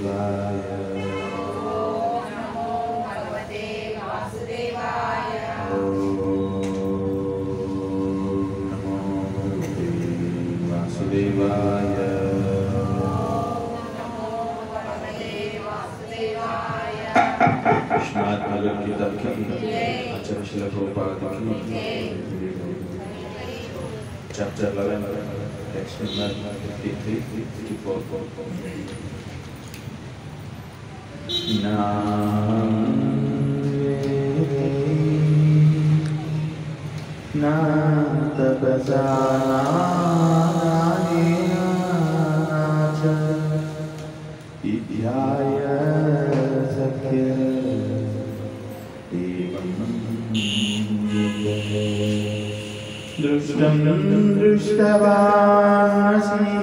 श्रीमद् भगवद गीता की आचार्य श्रील प्रभुपाद की chapter 11 text number 53 54 ना तपसा इध्याय सख्य दृष्टं दृष्टवासि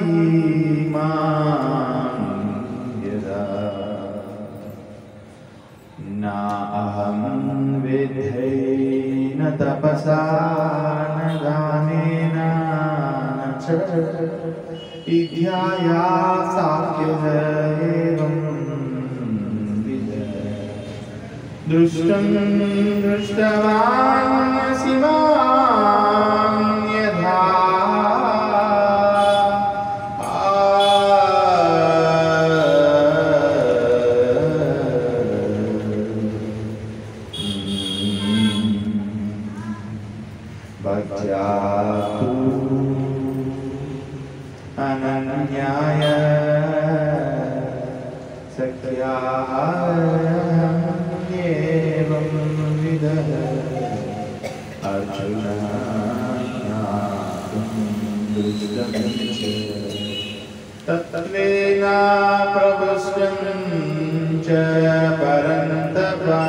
मां यदा न अहं विद्धेन तपसा न दानेन न च इध्याया साख्यः एवं विद दृष्टं दृष्टवान् शिवां यथा भक्त्या तु अनन्याय सख्या एवं विदः अर्जुन दृष्टं च तत्त्वेन प्रविष्टं च परन्तपा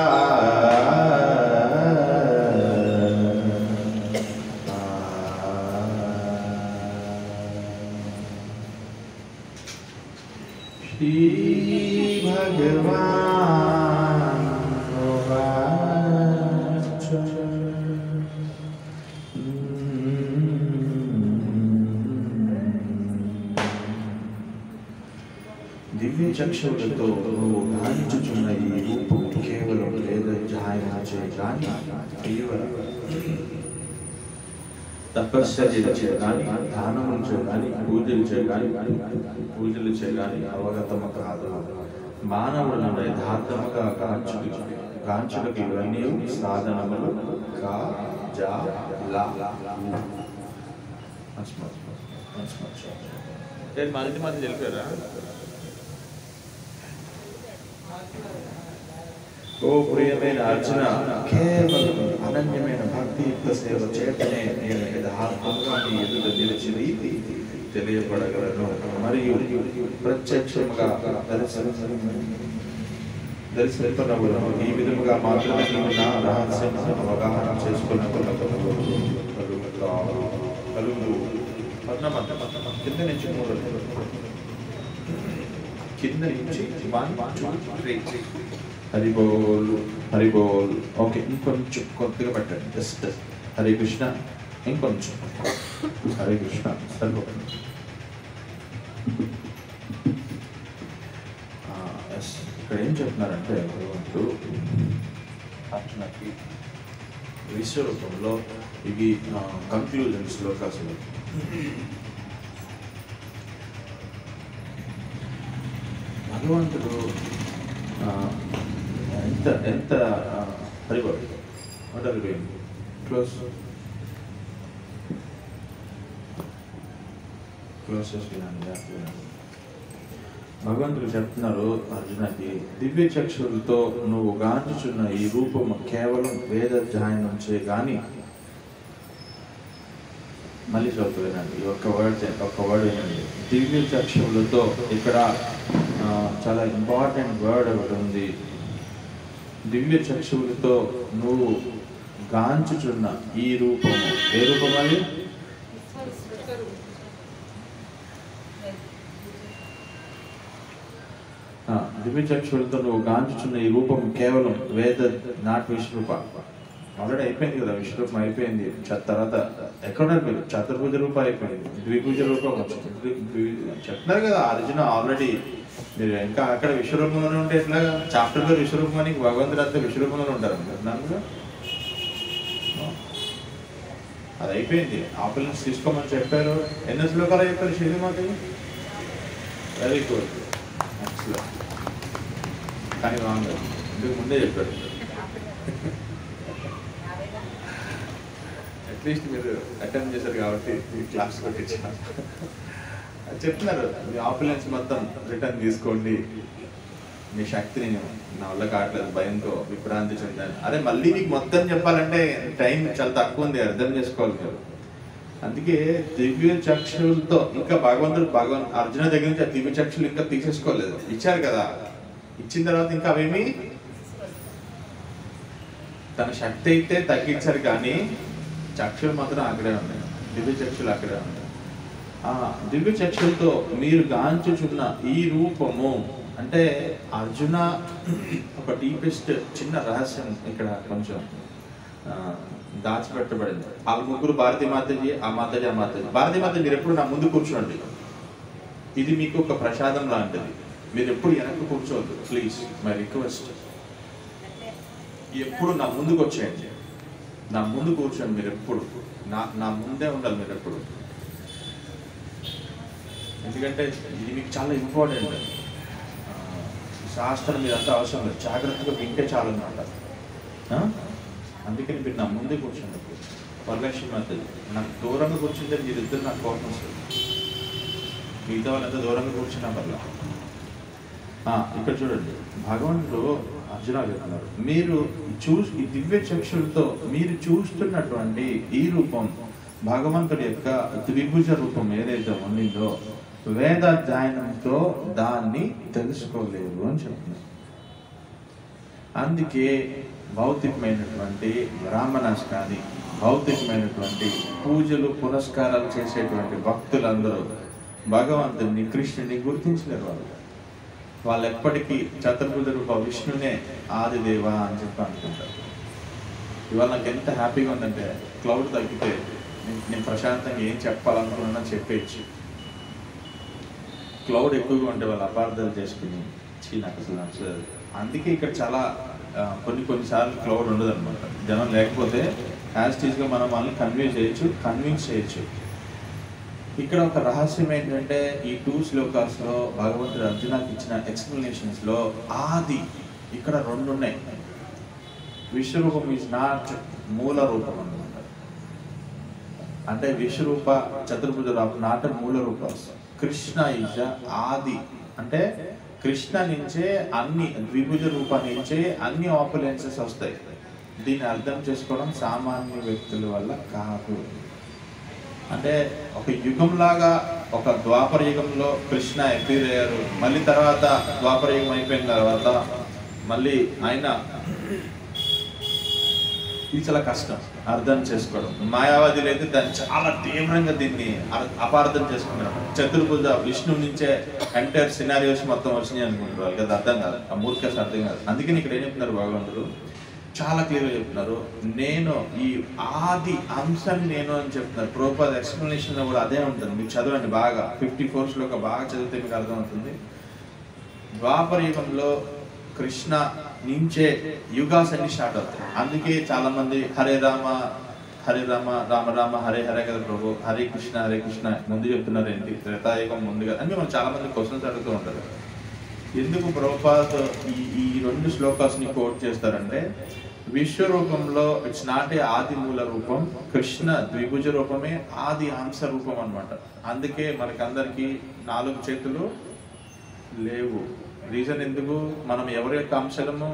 श्रीभगवान् దివ్య చక్షువులతో నువ్వు గాలించుచున్న ఈ రూపము కేవలం లేదా జాయచే గాని కేవలం తపస్సర్యలు చేయగాని దానములు చేయగాని పూజలు చేయగాని పూజలు చేయగాని అవగతమ కాదు మానవులను యథార్థముగా గాంచుకు గాంచులకు ఇవన్నీ సాధనములు కా జా లా Once more, once more. నేను మొదటి మంది తెలిపారా ఓ ప్రియమైన అర్జున కేవలం అనన్యమైన భక్తియుక్త సేవ చేతనే నేను యథార్థంగా నీ ఎదుట నిలిచి రీతి తెలియబడగలను మరియు ప్రత్యక్షముగా దర్శన దర్శనపడవలను ఈ విధముగా మాత్రమే నీవు నా రహస్యం అవగాహన చేసుకున్నప్పుడు కలుగు పద్మమంత కింద నుంచి మూడు కింద నుంచి వన్ టూ త్రీ హరి బోల్ హరి బోల్ ఓకే ఇంకొంచెం కొద్దిగా పెట్టండి జస్ట్ హరే కృష్ణ ఇంకొంచెం హరే కృష్ణ సరిపోతుంది ఆ, yes. ఇక్కడ ఏం చెప్తున్నారంటే భగవంతుడు అర్జునకి విశ్వరూపంలో ఇవి కంక్లూజన్స్లో అసలు భగవంతుడు ఆ, ఎంత ఎంత హరిబడి అంటారు క్లోజ్ క్లోజ్ వినండి భగవంతుడు చెప్తున్నారు అర్జునకి దివ్య చక్షులతో నువ్వు గాంచుచున్న ఈ రూపము కేవలం వేదాధ్యాయనం కానీ మళ్ళీ చదువు వినండి ఈ ఒక్క వర్డ్ ఒక్క వర్డ్ వినండి దివ్య చక్షువులతో ఇక్కడ ఆ, చాలా ఇంపార్టెంట్ వర్డ్ ఒకటి ఉంది దివ్య చక్షువులతో నువ్వు గాంచుచున్న ఈ రూపము ఏ రూపం అది ఆ, దివ్య చక్షువులతో నువ్వు గాంచుచున్న ఈ రూపం కేవలం వేద నాట్ విశ్వరూప ఆల్రెడీ అయిపోయింది కదా విశ్వరూపం అయిపోయింది చ- తర్వాత ఎక్కడ ఉన్నారు మీరు చతుర్భుజ రూపం అయిపోయింది ద్విభుజ రూపం వచ్చింది ద్వి- ద్వి- చెప్తున్నారు కదా అర్జున ఆల్రెడీ మీరు ఇంకా అక్కడ విశ్వరూపంలోనే ఉంటే ఎట్లా చాప్టర్ పేరు విశ్వరూపం అని భగవంతుడు అంతా విశ్వరూపంలోనే ఉంటారు నన్ను అది అయిపోయింది ఆపిల్ నుంచి తీసుకోమని చెప్పారు ఎన్ని శ్లోకాలు చెప్పారు శ్రీమాతకి వెరీ గుడ్ ఎక్సలెంట్ కానీ రాంగ్ ఇందుకు ముందే చెప్పాడు అట్లీస్ట్ మీరు అటెండ్ చేశారు కాబట్టి ఈ క్లాస్ కొట్టించారు అది చెప్తున్నారు మీ ఆంబులెన్స్ మొత్తం రిటర్న్ తీసుకోండి మీ శక్తిని నా వల్ల కావట్లేదు భయంతో విభ్రాంతి చెందాను అరే మళ్ళీ మీకు మొత్తం చెప్పాలంటే టైం చాలా తక్కువ ఉంది అర్థం చేసుకోవాలి మీరు అందుకే దివ్య చక్షులతో ఇంకా భగవంతుడు భగవన్ అర్జున దగ్గర నుంచి ఆ దివ్య చక్షులు ఇంకా తీసేసుకోలేదు ఇచ్చారు కదా ఇచ్చిన తర్వాత ఇంకా అవేమి తన శక్తి అయితే తగ్గించారు కానీ చక్షులు మాత్రం అక్కడే ఉన్నాయి దివ్య చక్షులు అక్కడే ఉన్నాయి ఆ దివ్య చక్షులతో మీరు గాంచుచున్న ఈ రూపము అంటే అర్జున ఒక డీపెస్ట్ చిన్న రహస్యం ఇక్కడ కొంచెం ఆ, దాచిపెట్టబడింది వాళ్ళ ముగ్గురు భారతీ మాతజీ ఆ మాతజీ ఆ మాతజీ భారతీ మాత మీరు ఎప్పుడు నా ముందు కూర్చోండి ఇది మీకు ఒక ప్రసాదం లాంటిది మీరు ఎప్పుడు వెనక్కి కూర్చోవద్దు ప్లీజ్ మై రిక్వెస్ట్ ఎప్పుడు నా ముందుకు వచ్చేయండి నా ముందు కూర్చోండి మీరు ఎప్పుడు నా నా ముందే ఉండాలి మీరు ఎప్పుడు ఎందుకంటే ఇది మీకు చాలా ఇంపార్టెంట్ శాస్త్రం మీద అంతా అవసరం లేదు జాగ్రత్తగా వింటే చాలు అనమాట అందుకని మీరు నా ముందే కూర్చోండి వరలక్ష్మి మాతది నాకు దూరంగా కూర్చుంటే మీరు ఇద్దరు నాకు కోపం వస్తుంది మిగతా వాళ్ళంతా దూరంగా కూర్చున్నా వల్ల ఇక్కడ చూడండి భగవంతుడు అర్జున చెప్తున్నారు మీరు చూ ఈ దివ్య చక్షులతో మీరు చూస్తున్నటువంటి ఈ రూపం భగవంతుడి యొక్క ద్విభుజ రూపం ఏదైతే ఉండిందో వేదాధ్యయనంతో దాన్ని తెలుసుకోలేరు అని చెప్తున్నారు అందుకే భౌతికమైనటువంటి బ్రాహ్మణాస్ కానీ భౌతికమైనటువంటి పూజలు పురస్కారాలు చేసేటువంటి భక్తులందరూ భగవంతుని కృష్ణుని గుర్తించలేరు వాళ్ళు వాళ్ళు ఎప్పటికీ చతుర్భుజ రూప విష్ణునే ఆదిదేవ అని చెప్పి అనుకుంటారు ఇవాళ నాకు ఎంత హ్యాపీగా ఉందంటే క్లౌడ్ తగ్గితే నేను- నేను ప్రశాంతంగా ఏం చెప్పాలనుకున్నా చెప్పేయచ్చు క్లౌడ్ ఎక్కువగా ఉంటే వాళ్ళు అపార్థాలు చేసుకుని చీ నాకు అసలు నచ్చలేదు అందుకే ఇక్కడ చాలా ఆ, కొన్ని కొన్నిసార్లు క్లౌడ్ ఉండదు అనమాట జనం లేకపోతే యాజ్ టీజ్గా మనం వాళ్ళని కన్వే చేయొచ్చు కన్విన్స్ చేయొచ్చు ఇక్కడ ఒక రహస్యం ఏంటంటే ఈ టూ శ్లోకాస్లో భగవంతుడు అర్జునాకి ఇచ్చిన ఎక్స్ప్లెనేషన్స్లో ఆది ఇక్కడ రెండు ఉన్నాయి విశ్వరూపం ఈజ్ నాట్ మూల రూపం అన్నమాట అంటే విశ్వరూప చతుర్భుజ నాట మూల రూపం కృష్ణ ఈజ్ ఆది అంటే కృష్ణ నుంచే అన్ని ద్విభుజ రూపం నుంచే అన్ని ఆపులెన్సెస్ వస్తాయి దీన్ని అర్థం చేసుకోవడం సామాన్య వ్యక్తుల వల్ల కాదు అంటే ఒక యుగం లాగా ఒక ద్వాపర యుగంలో కృష్ణ అపీర్ అయ్యారు మళ్ళీ తర్వాత ద్వాపర యుగం అయిపోయిన తర్వాత మళ్ళీ ఆయన ఇది చాలా కష్టం అర్థం చేసుకోవడం మాయావాదులు అయితే దాన్ని చాలా తీవ్రంగా దీన్ని అర్- అపార్థం చేసుకుంటారు చతుర్భుజ విష్ణు నుంచే ఎంటైర్ సినారియోస్ మొత్తం వచ్చినాయి అనుకుంటారు వాళ్ళకి అది అర్థం కాదు ఆ మూర్ఖస్ అర్థం కాదు అందుకని ఇక్కడ ఏం చెప్తున్నారు భగవంతుడు చాలా క్లియర్గా చెప్తున్నారు నేను ఈ ఆది అంశం నేను అని చెప్తున్నారు ప్రోపర్ ఎక్స్ప్లెనేషన్ లో కూడా అదే ఉంటుంది మీరు చదవండి బాగా ఫిఫ్టీ ఫోర్స్ లో ఒక బాగా చదివితే మీకు అర్థమవుతుంది ద్వాపర యుగంలో కృష్ణ నుంచే యుగాస్ అన్ని స్టార్ట్ అవుతాయి అందుకే చాలా మంది హరే రామ హరే రామ రామ రామ హరే హరే కదా ప్రభు హరే కృష్ణ హరే కృష్ణ ముందు చెప్తున్నారు ఏంటి త్రేతాయుగం ముందుగా అని మనం చాలా మంది క్వశ్చన్స్ అడుగుతూ ఉంటారు ఎందుకు ప్రభుపాద్ ఈ ఈ రెండు శ్లోకాస్ ని కోట్ చేస్తారంటే విశ్వరూపంలో ఇట్స్ నాట్ ఏ ఆది మూల రూపం కృష్ణ ద్విభుజ రూపమే ఆది హంస రూపం అన్నమాట అందుకే మనకందరికి నాలుగు చేతులు లేవు రీజన్ ఎందుకు మనం ఎవరి యొక్క అంశలము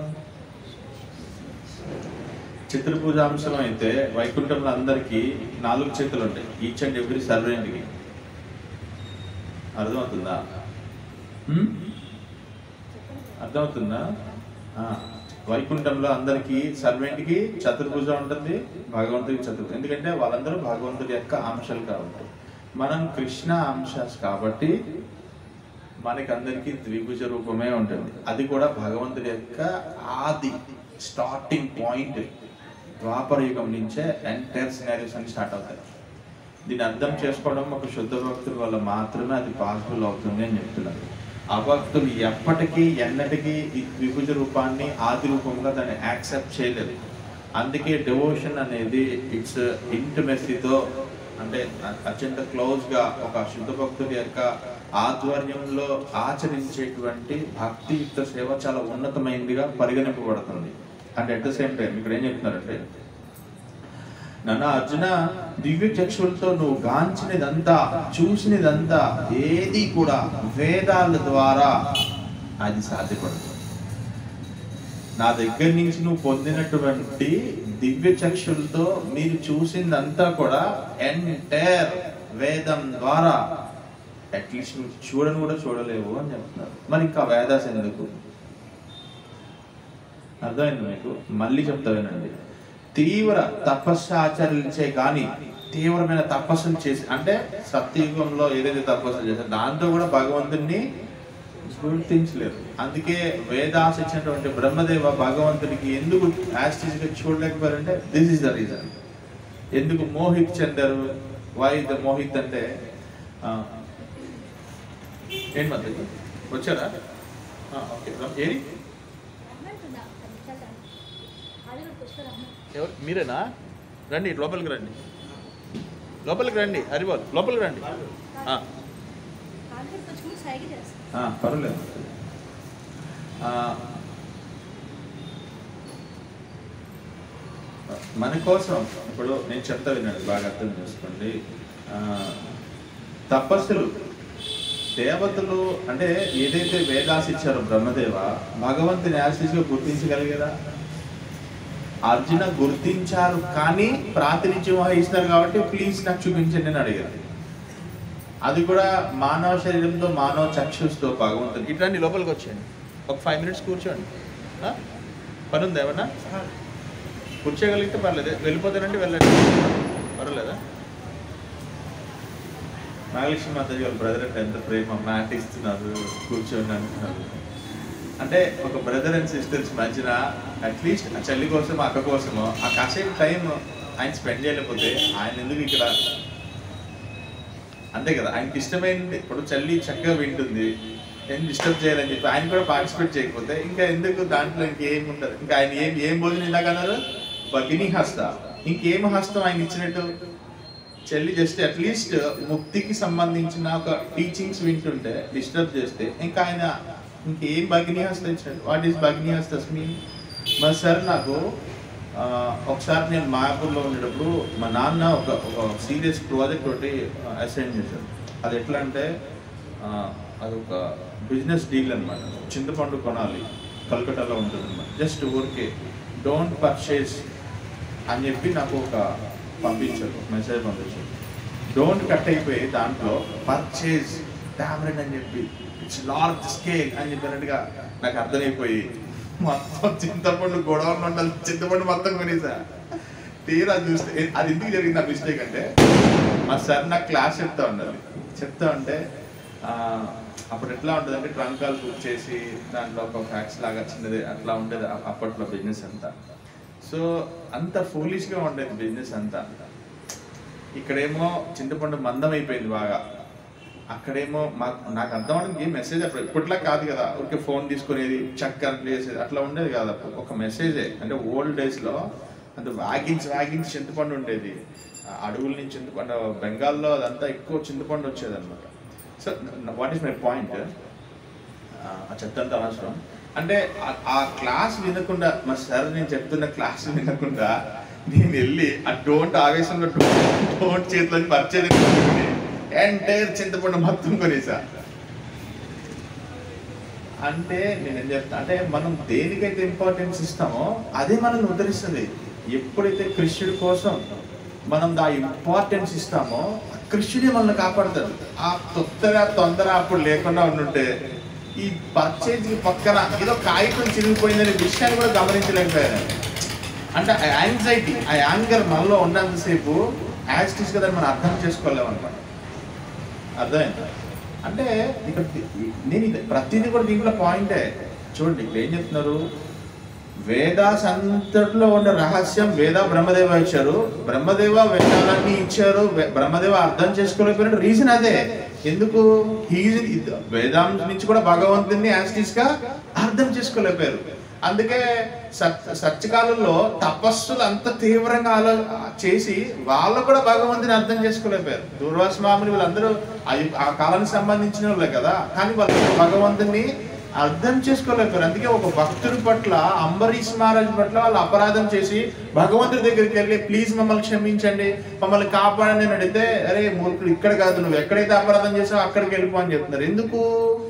చతుర్భుజ అంశం అయితే వైకుంఠంలో అందరికీ నాలుగు చేతులు ఉంటాయి ఈచ్ అండ్ ఎవ్రీ సర్వెంట్కి అర్థమవుతుందా హ్మ్? అర్థమవుతుందా ఆ, వైకుంఠంలో అందరికీ సర్వెంట్కి చతుర్భుజం ఉంటుంది భగవంతుడికి చతుర్భుజం ఎందుకంటే వాళ్ళందరూ భగవంతుడి యొక్క అంశాలు కాబట్టి మనం కృష్ణ అంశాస్ కాబట్టి మనకి అందరికీ ద్విభుజ రూపమే ఉంటుంది అది కూడా భగవంతుడి యొక్క ఆది స్టార్టింగ్ పాయింట్ ద్వాపర యుగం నుంచే ఎంటైర్ సినారీస్ అని స్టార్ట్ అవుతాయి దీన్ని అర్థం చేసుకోవడం ఒక శుద్ధ భక్తుల వల్ల మాత్రమే అది పాసిబుల్ అవుతుంది అని చెప్తున్నారు అభక్తులు ఎప్పటికీ ఎన్నటికీ ఈ విభుజ రూపాన్ని ఆది రూపంగా దాన్ని యాక్సెప్ట్ చేయలేదు అందుకే డివోషన్ అనేది ఇట్స్ ఇంటిమెసీతో అంటే అ- అత్యంత క్లోజ్ గా ఒక శుద్ధ భక్తుడి యొక్క ఆధ్వర్యంలో ఆచరించేటువంటి భక్తియుక్త సేవ చాలా ఉన్నతమైనదిగా పరిగణింపబడుతుంది అంటే అట్ ద సేమ్ టైం ఇక్కడ ఏం చెప్తున్నారంటే నన్న అర్జున దివ్య చక్షులతో నువ్వు గాంచినదంతా చూసినదంతా ఏది కూడా వేదాల ద్వారా అది సాధ్యపడదు నా దగ్గర నుంచి నువ్వు పొందినటువంటి దివ్య చక్షులతో మీరు చూసిందంతా కూడా ఎంటైర్ వేదం ద్వారా అట్లీస్ట్ నువ్వు చూడని కూడా చూడలేవు అని చెప్తున్నారు మరి ఇంకా వేదాస్ ఎందుకు అర్థమైంది మీకు మళ్ళీ చెప్తా వినండి తీవ్ర తపస్సు ఆచరించే కానీ తీవ్రమైన తపస్సులు చేసి అంటే సత్యయుగంలో ఏదైతే తపస్సులు చేశారో దాంతో కూడా భగవంతుడిని గుర్తించలేరు అందుకే వేదాస్ ఇచ్చినటువంటి బ్రహ్మదేవ భగవంతుడికి ఎందుకు యాస్టిస్ గా చూడలేకపోయారంటే దిస్ ఇస్ ద రీజన్ ఎందుకు మోహిత్ చెందారు వై ద మోహిత్ అంటే ఆ, ఏంటి మధ్య వచ్చారా ఆ, ఓకే ఏది ఎవరు మీరేనా రండి ఇటు లోపలికి రండి లోపలికి రండి హరిబాల్ లోపలికి రండి ఆ, ఆ, పర్వాలేదు ఆ, మన కోసం ఇప్పుడు నేను చెప్తా వినండి బాగా అర్థం చేసుకోండి ఆ, తపస్సులు దేవతలు అంటే ఏదైతే వేదాస్ ఇచ్చారో బ్రహ్మదేవ భగవంతుని యాసిస్గా గుర్తించగలిగేదా అర్జున గుర్తించారు కానీ ప్రాతినిధ్యం వహిస్తున్నారు కాబట్టి ప్లీజ్ నాకు చూపించండి అని అడిగారు అది కూడా మానవ శరీరంతో మానవ చక్షుస్తో భగవంతుని ఇట్లాంటి లోపలికి వచ్చేయండి ఒక ఫైవ్ మినిట్స్ కూర్చోండి ఆ? పని ఉందా ఏమన్నా కూర్చోగలిగితే పర్లేదు వెళ్ళిపోతానంటే వెళ్ళండి పర్వాలేదా నాగలక్ష్మి మాతాజీ వాళ్ళ బ్రదర్ అంటే ఎంత ప్రేమ మ్యాట్ ఇస్తున్నారు కూర్చోండి అంటున్నారు అంటే ఒక బ్రదర్ అండ్ సిస్టర్స్ మధ్యన అట్లీస్ట్ ఆ చెల్లి కోసం అక్క కోసమో ఆ కాసేపు టైం ఆయన స్పెండ్ చేయలేకపోతే ఆయన ఎందుకు ఇక్కడ అంతే కదా ఆయనకి ఇష్టమైంది ఇప్పుడు చెల్లి చక్కగా వింటుంది ఏం డిస్టర్బ్ చేయాలని చెప్పి ఆయన కూడా పార్టిసిపేట్ చేయకపోతే ఇంకా ఎందుకు దాంట్లో ఇంకేం ఉండదు ఇంకా ఆయన ఏం ఏం భోజనం ఇందాక అన్నారు భగిని హస్త ఇంకేం హస్తం ఆయన ఇచ్చినట్టు చెల్లి జస్ట్ అట్లీస్ట్ ముక్తికి సంబంధించిన ఒక టీచింగ్స్ వింటుంటే డిస్టర్బ్ చేస్తే ఇంకా ఆయన ఇంకేం భగిని హస్తం ఇచ్చినట్టు వాట్ ఈస్ భగిని హస్తస్ మీన్ మరి సార్ నాకు ఆ, ఒకసారి నేను మాయాపూర్లో ఉండేటప్పుడు మా నాన్న ఒక ఒక సీరియస్ ప్రాజెక్ట్ ఒకటి అసైన్ చేశారు అది ఎట్లా అంటే ఆ, అది ఒక బిజినెస్ డీల్ అన్నమాట చింతపండు కొనాలి కల్కటాలో ఉంటుంది అనమాట జస్ట్ ఊరికే డోంట్ పర్చేస్ అని చెప్పి నాకు ఒక పంపించారు మెసేజ్ పంపించారు డోంట్ కట్ అయిపోయి దాంట్లో పర్చేజ్ టాబ్లెట్ అని చెప్పి ఇట్స్ లార్జ్ స్కేల్ అని చెప్పినట్టుగా నాకు అర్థమైపోయి మొత్తం చింతపండు గొడవలు ఉండాలి చింతపండు మొత్తం కొనేసా తీరా చూస్తే ఏ- అది ఎందుకు జరిగింది ఆ మిస్టేక్ అంటే మా సార్ నాకు క్లాస్ చెప్తా ఉండాలి చెప్తా ఉంటే ఆ, అప్పుడు ఎట్లా ఉంటుంది అంటే ట్రంకాలు బుక్ చేసి దాంట్లో ఒక ఫ్యాక్స్ లాగా చిన్నది అట్లా ఉండేది అ- అప్పట్లో బిజినెస్ అంతా సో అంత ఫూలిష్గా ఉండేది బిజినెస్ అంతా ఇక్కడేమో చింతపండు మందం అయిపోయింది బాగా అక్కడేమో మాకు నాకు అర్థం అవడానికి ఏం మెసేజ్ అప్పుడు ఇప్పట్లా కాదు కదా ఊరికే ఫోన్ తీసుకునేది చక్క అని చేసేది అట్లా ఉండేది కాదు అప్పుడు ఒక మెసేజే అంటే ఓల్డ్ డేస్లో అంటే వ్యాగిన్స్ వ్యాగిన్స్ చింతపండు ఉండేది ఆ అడవుల నుంచి చింతపండు బెంగాల్లో అదంతా ఎక్కువ చింతపండు వచ్చేది అనమాట so what is my point ఆ చెత్తంతా అనవసరం అంటే ఆ- ఆ క్లాస్ వినకుండా మా సార్ నేను చెప్తున్న క్లాస్ వినకుండా నేను వెళ్ళి ఆ డోంట్ ఆవేశంలో డోంట్ చేతిలో పరిచయం ఎంటైర్ చింతపండు మొత్తం కొనేసా అంటే నేను ఏం చెప్తా అంటే మనం దేనికైతే ఇంపార్టెన్స్ ఇస్తామో అదే మనల్ని ఉద్ధరిస్తుంది ఎప్పుడైతే కృష్ణుడి కోసం మనం ఆ ఇంపార్టెన్స్ ఇస్తామో ఆ కృష్ణుడే మనల్ని కాపాడుతాడు ఆ తొత్తగా తొందర అప్పుడు లేకుండా ఉండుంటే ఈ పర్చేజ్ పక్కన ఏదో కాగితం చిరిగిపోయిందనే విషయాన్ని కూడా గమనించలేకపోయాను అంటే ఆ యాంగ్జైటీ ఆ యాంగర్ మనలో ఉన్నంతసేపు యాక్టిస్ కదా మనం అర్థం చేసుకోలేము అనమాట అర్థమైందా అంటే ఇక్కడ ది- నేను ఇది ప్రతిదీ కూడా దీంట్లో పాయింటే చూడండి ఇక్కడ ఏం చెప్తున్నారు వేదాస్ అంతట్లో ఉన్న రహస్యం వేద బ్రహ్మదేవ ఇచ్చారు బ్రహ్మదేవ వేదాలన్నీ ఇచ్చారు వే- బ్రహ్మదేవ అర్థం చేసుకోలేకపోయిన రీజన్ అదే ఎందుకు హీజ్ వేదాంత నుంచి కూడా భగవంతుని యాస్టిస్ గా అర్థం చేసుకోలేకపోయారు అందుకే సత్ సత్యకాలంలో తపస్సులు అంత తీవ్రంగా ఆలో చేసి వాళ్ళు కూడా భగవంతుని అర్థం చేసుకోలేకపోయారు దూర్వాస మాముని వీళ్ళందరూ ఆ- ఆ కాలానికి సంబంధించిన వాళ్ళే కదా కానీ వాళ్ళు భగవంతుని అర్థం చేసుకోలేకపోయారు అందుకే ఒక భక్తుడి పట్ల అంబరీష్ మహారాజ్ పట్ల వాళ్ళు అపరాధం చేసి భగవంతుడి దగ్గరికి వెళ్ళి ప్లీజ్ మమ్మల్ని క్షమించండి మమ్మల్ని కాపాడని అని అడిగితే అరే మూర్ఖుడు ఇక్కడ కాదు నువ్వు ఎక్కడైతే అపరాధం చేసావో అక్కడికి వెళ్ళిపో అని చెప్తున్నారు ఎందుకు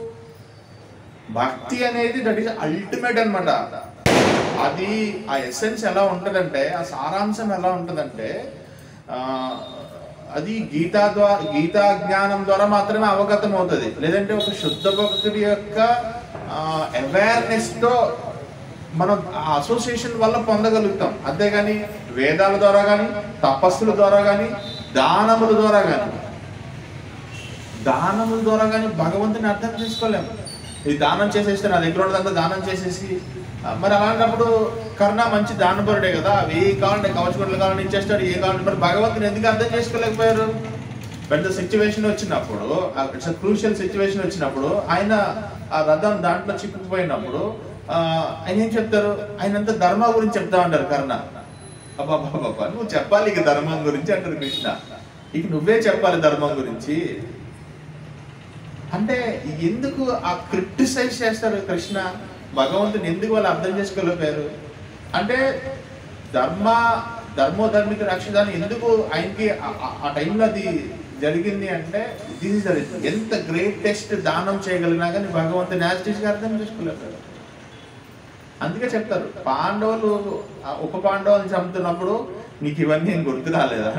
భక్తి అనేది దట్ ఈస్ అల్టిమేట్ అన్నమాట అది ఆ ఎసెన్స్ ఎలా ఉంటదంటే ఆ సారాంశం ఎలా ఉంటదంటే ఆ, అది గీతా ద్వారా గీతా జ్ఞానం ద్వారా మాత్రమే అవగతం అవుతుంది లేదంటే ఒక శుద్ధ భక్తుడి యొక్క అవేర్నెస్ తో మనం ఆ అసోసియేషన్ వల్ల పొందగలుగుతాం అంతేగాని వేదాల ద్వారా కానీ తపస్సుల ద్వారా కానీ దానముల ద్వారా కానీ దానముల ద్వారా కానీ భగవంతుని అర్థం చేసుకోలేము ఈ దానం చేసేస్తే నా దగ్గర ఉన్నదంతా దానం చేసేసి ఆ, మరి అలాంటప్పుడు కర్ణ మంచి దానపరుడే కదా అవి ఏ కావాలంటే కవచగుడ్లు కావాలని ఇచ్చేస్తాడు ఏ కావాలంటే మరి భగవంతుని ఎందుకు అర్థం చేసుకోలేకపోయారు పెద్ద సిచ్యువేషన్ వచ్చినప్పుడు ఇట్స్ క్రూషియల్ సిచ్యువేషన్ వచ్చినప్పుడు ఆయన ఆ రథం దాంట్లో చిక్కుకుపోయినప్పుడు ఆ, ఆయన ఏం చెప్తారు ఆయన అంతా ధర్మ గురించి చెప్తా ఉంటారు కర్ణ అబ్బా బాబా నువ్వు చెప్పాలి ఇక ధర్మం గురించి అంటారు కృష్ణ ఇక నువ్వే చెప్పాలి ధర్మం గురించి అంటే ఎందుకు ఆ క్రిటిసైజ్ చేస్తారు కృష్ణ భగవంతుని ఎందుకు వాళ్ళు అర్థం చేసుకోలేకపోయారు అంటే ధర్మ ధర్మోధర్మిక రక్షదాన్ని ఎందుకు ఆయనకి ఆ- ఆ- ఆ టైంలో అది జరిగింది అంటే దిస్ ఇస్ ఎంత గ్రేటెస్ట్ దానం చేయగలిగినా కానీ భగవంతుని యాజిటీస్గా అర్థం చేసుకోలేకపోయారు అందుకే చెప్తారు పాండవులు ఆ ఉప పాండవులను చంపుతున్నప్పుడు నీకు ఇవన్నీ ఏం గుర్తు రాలేదా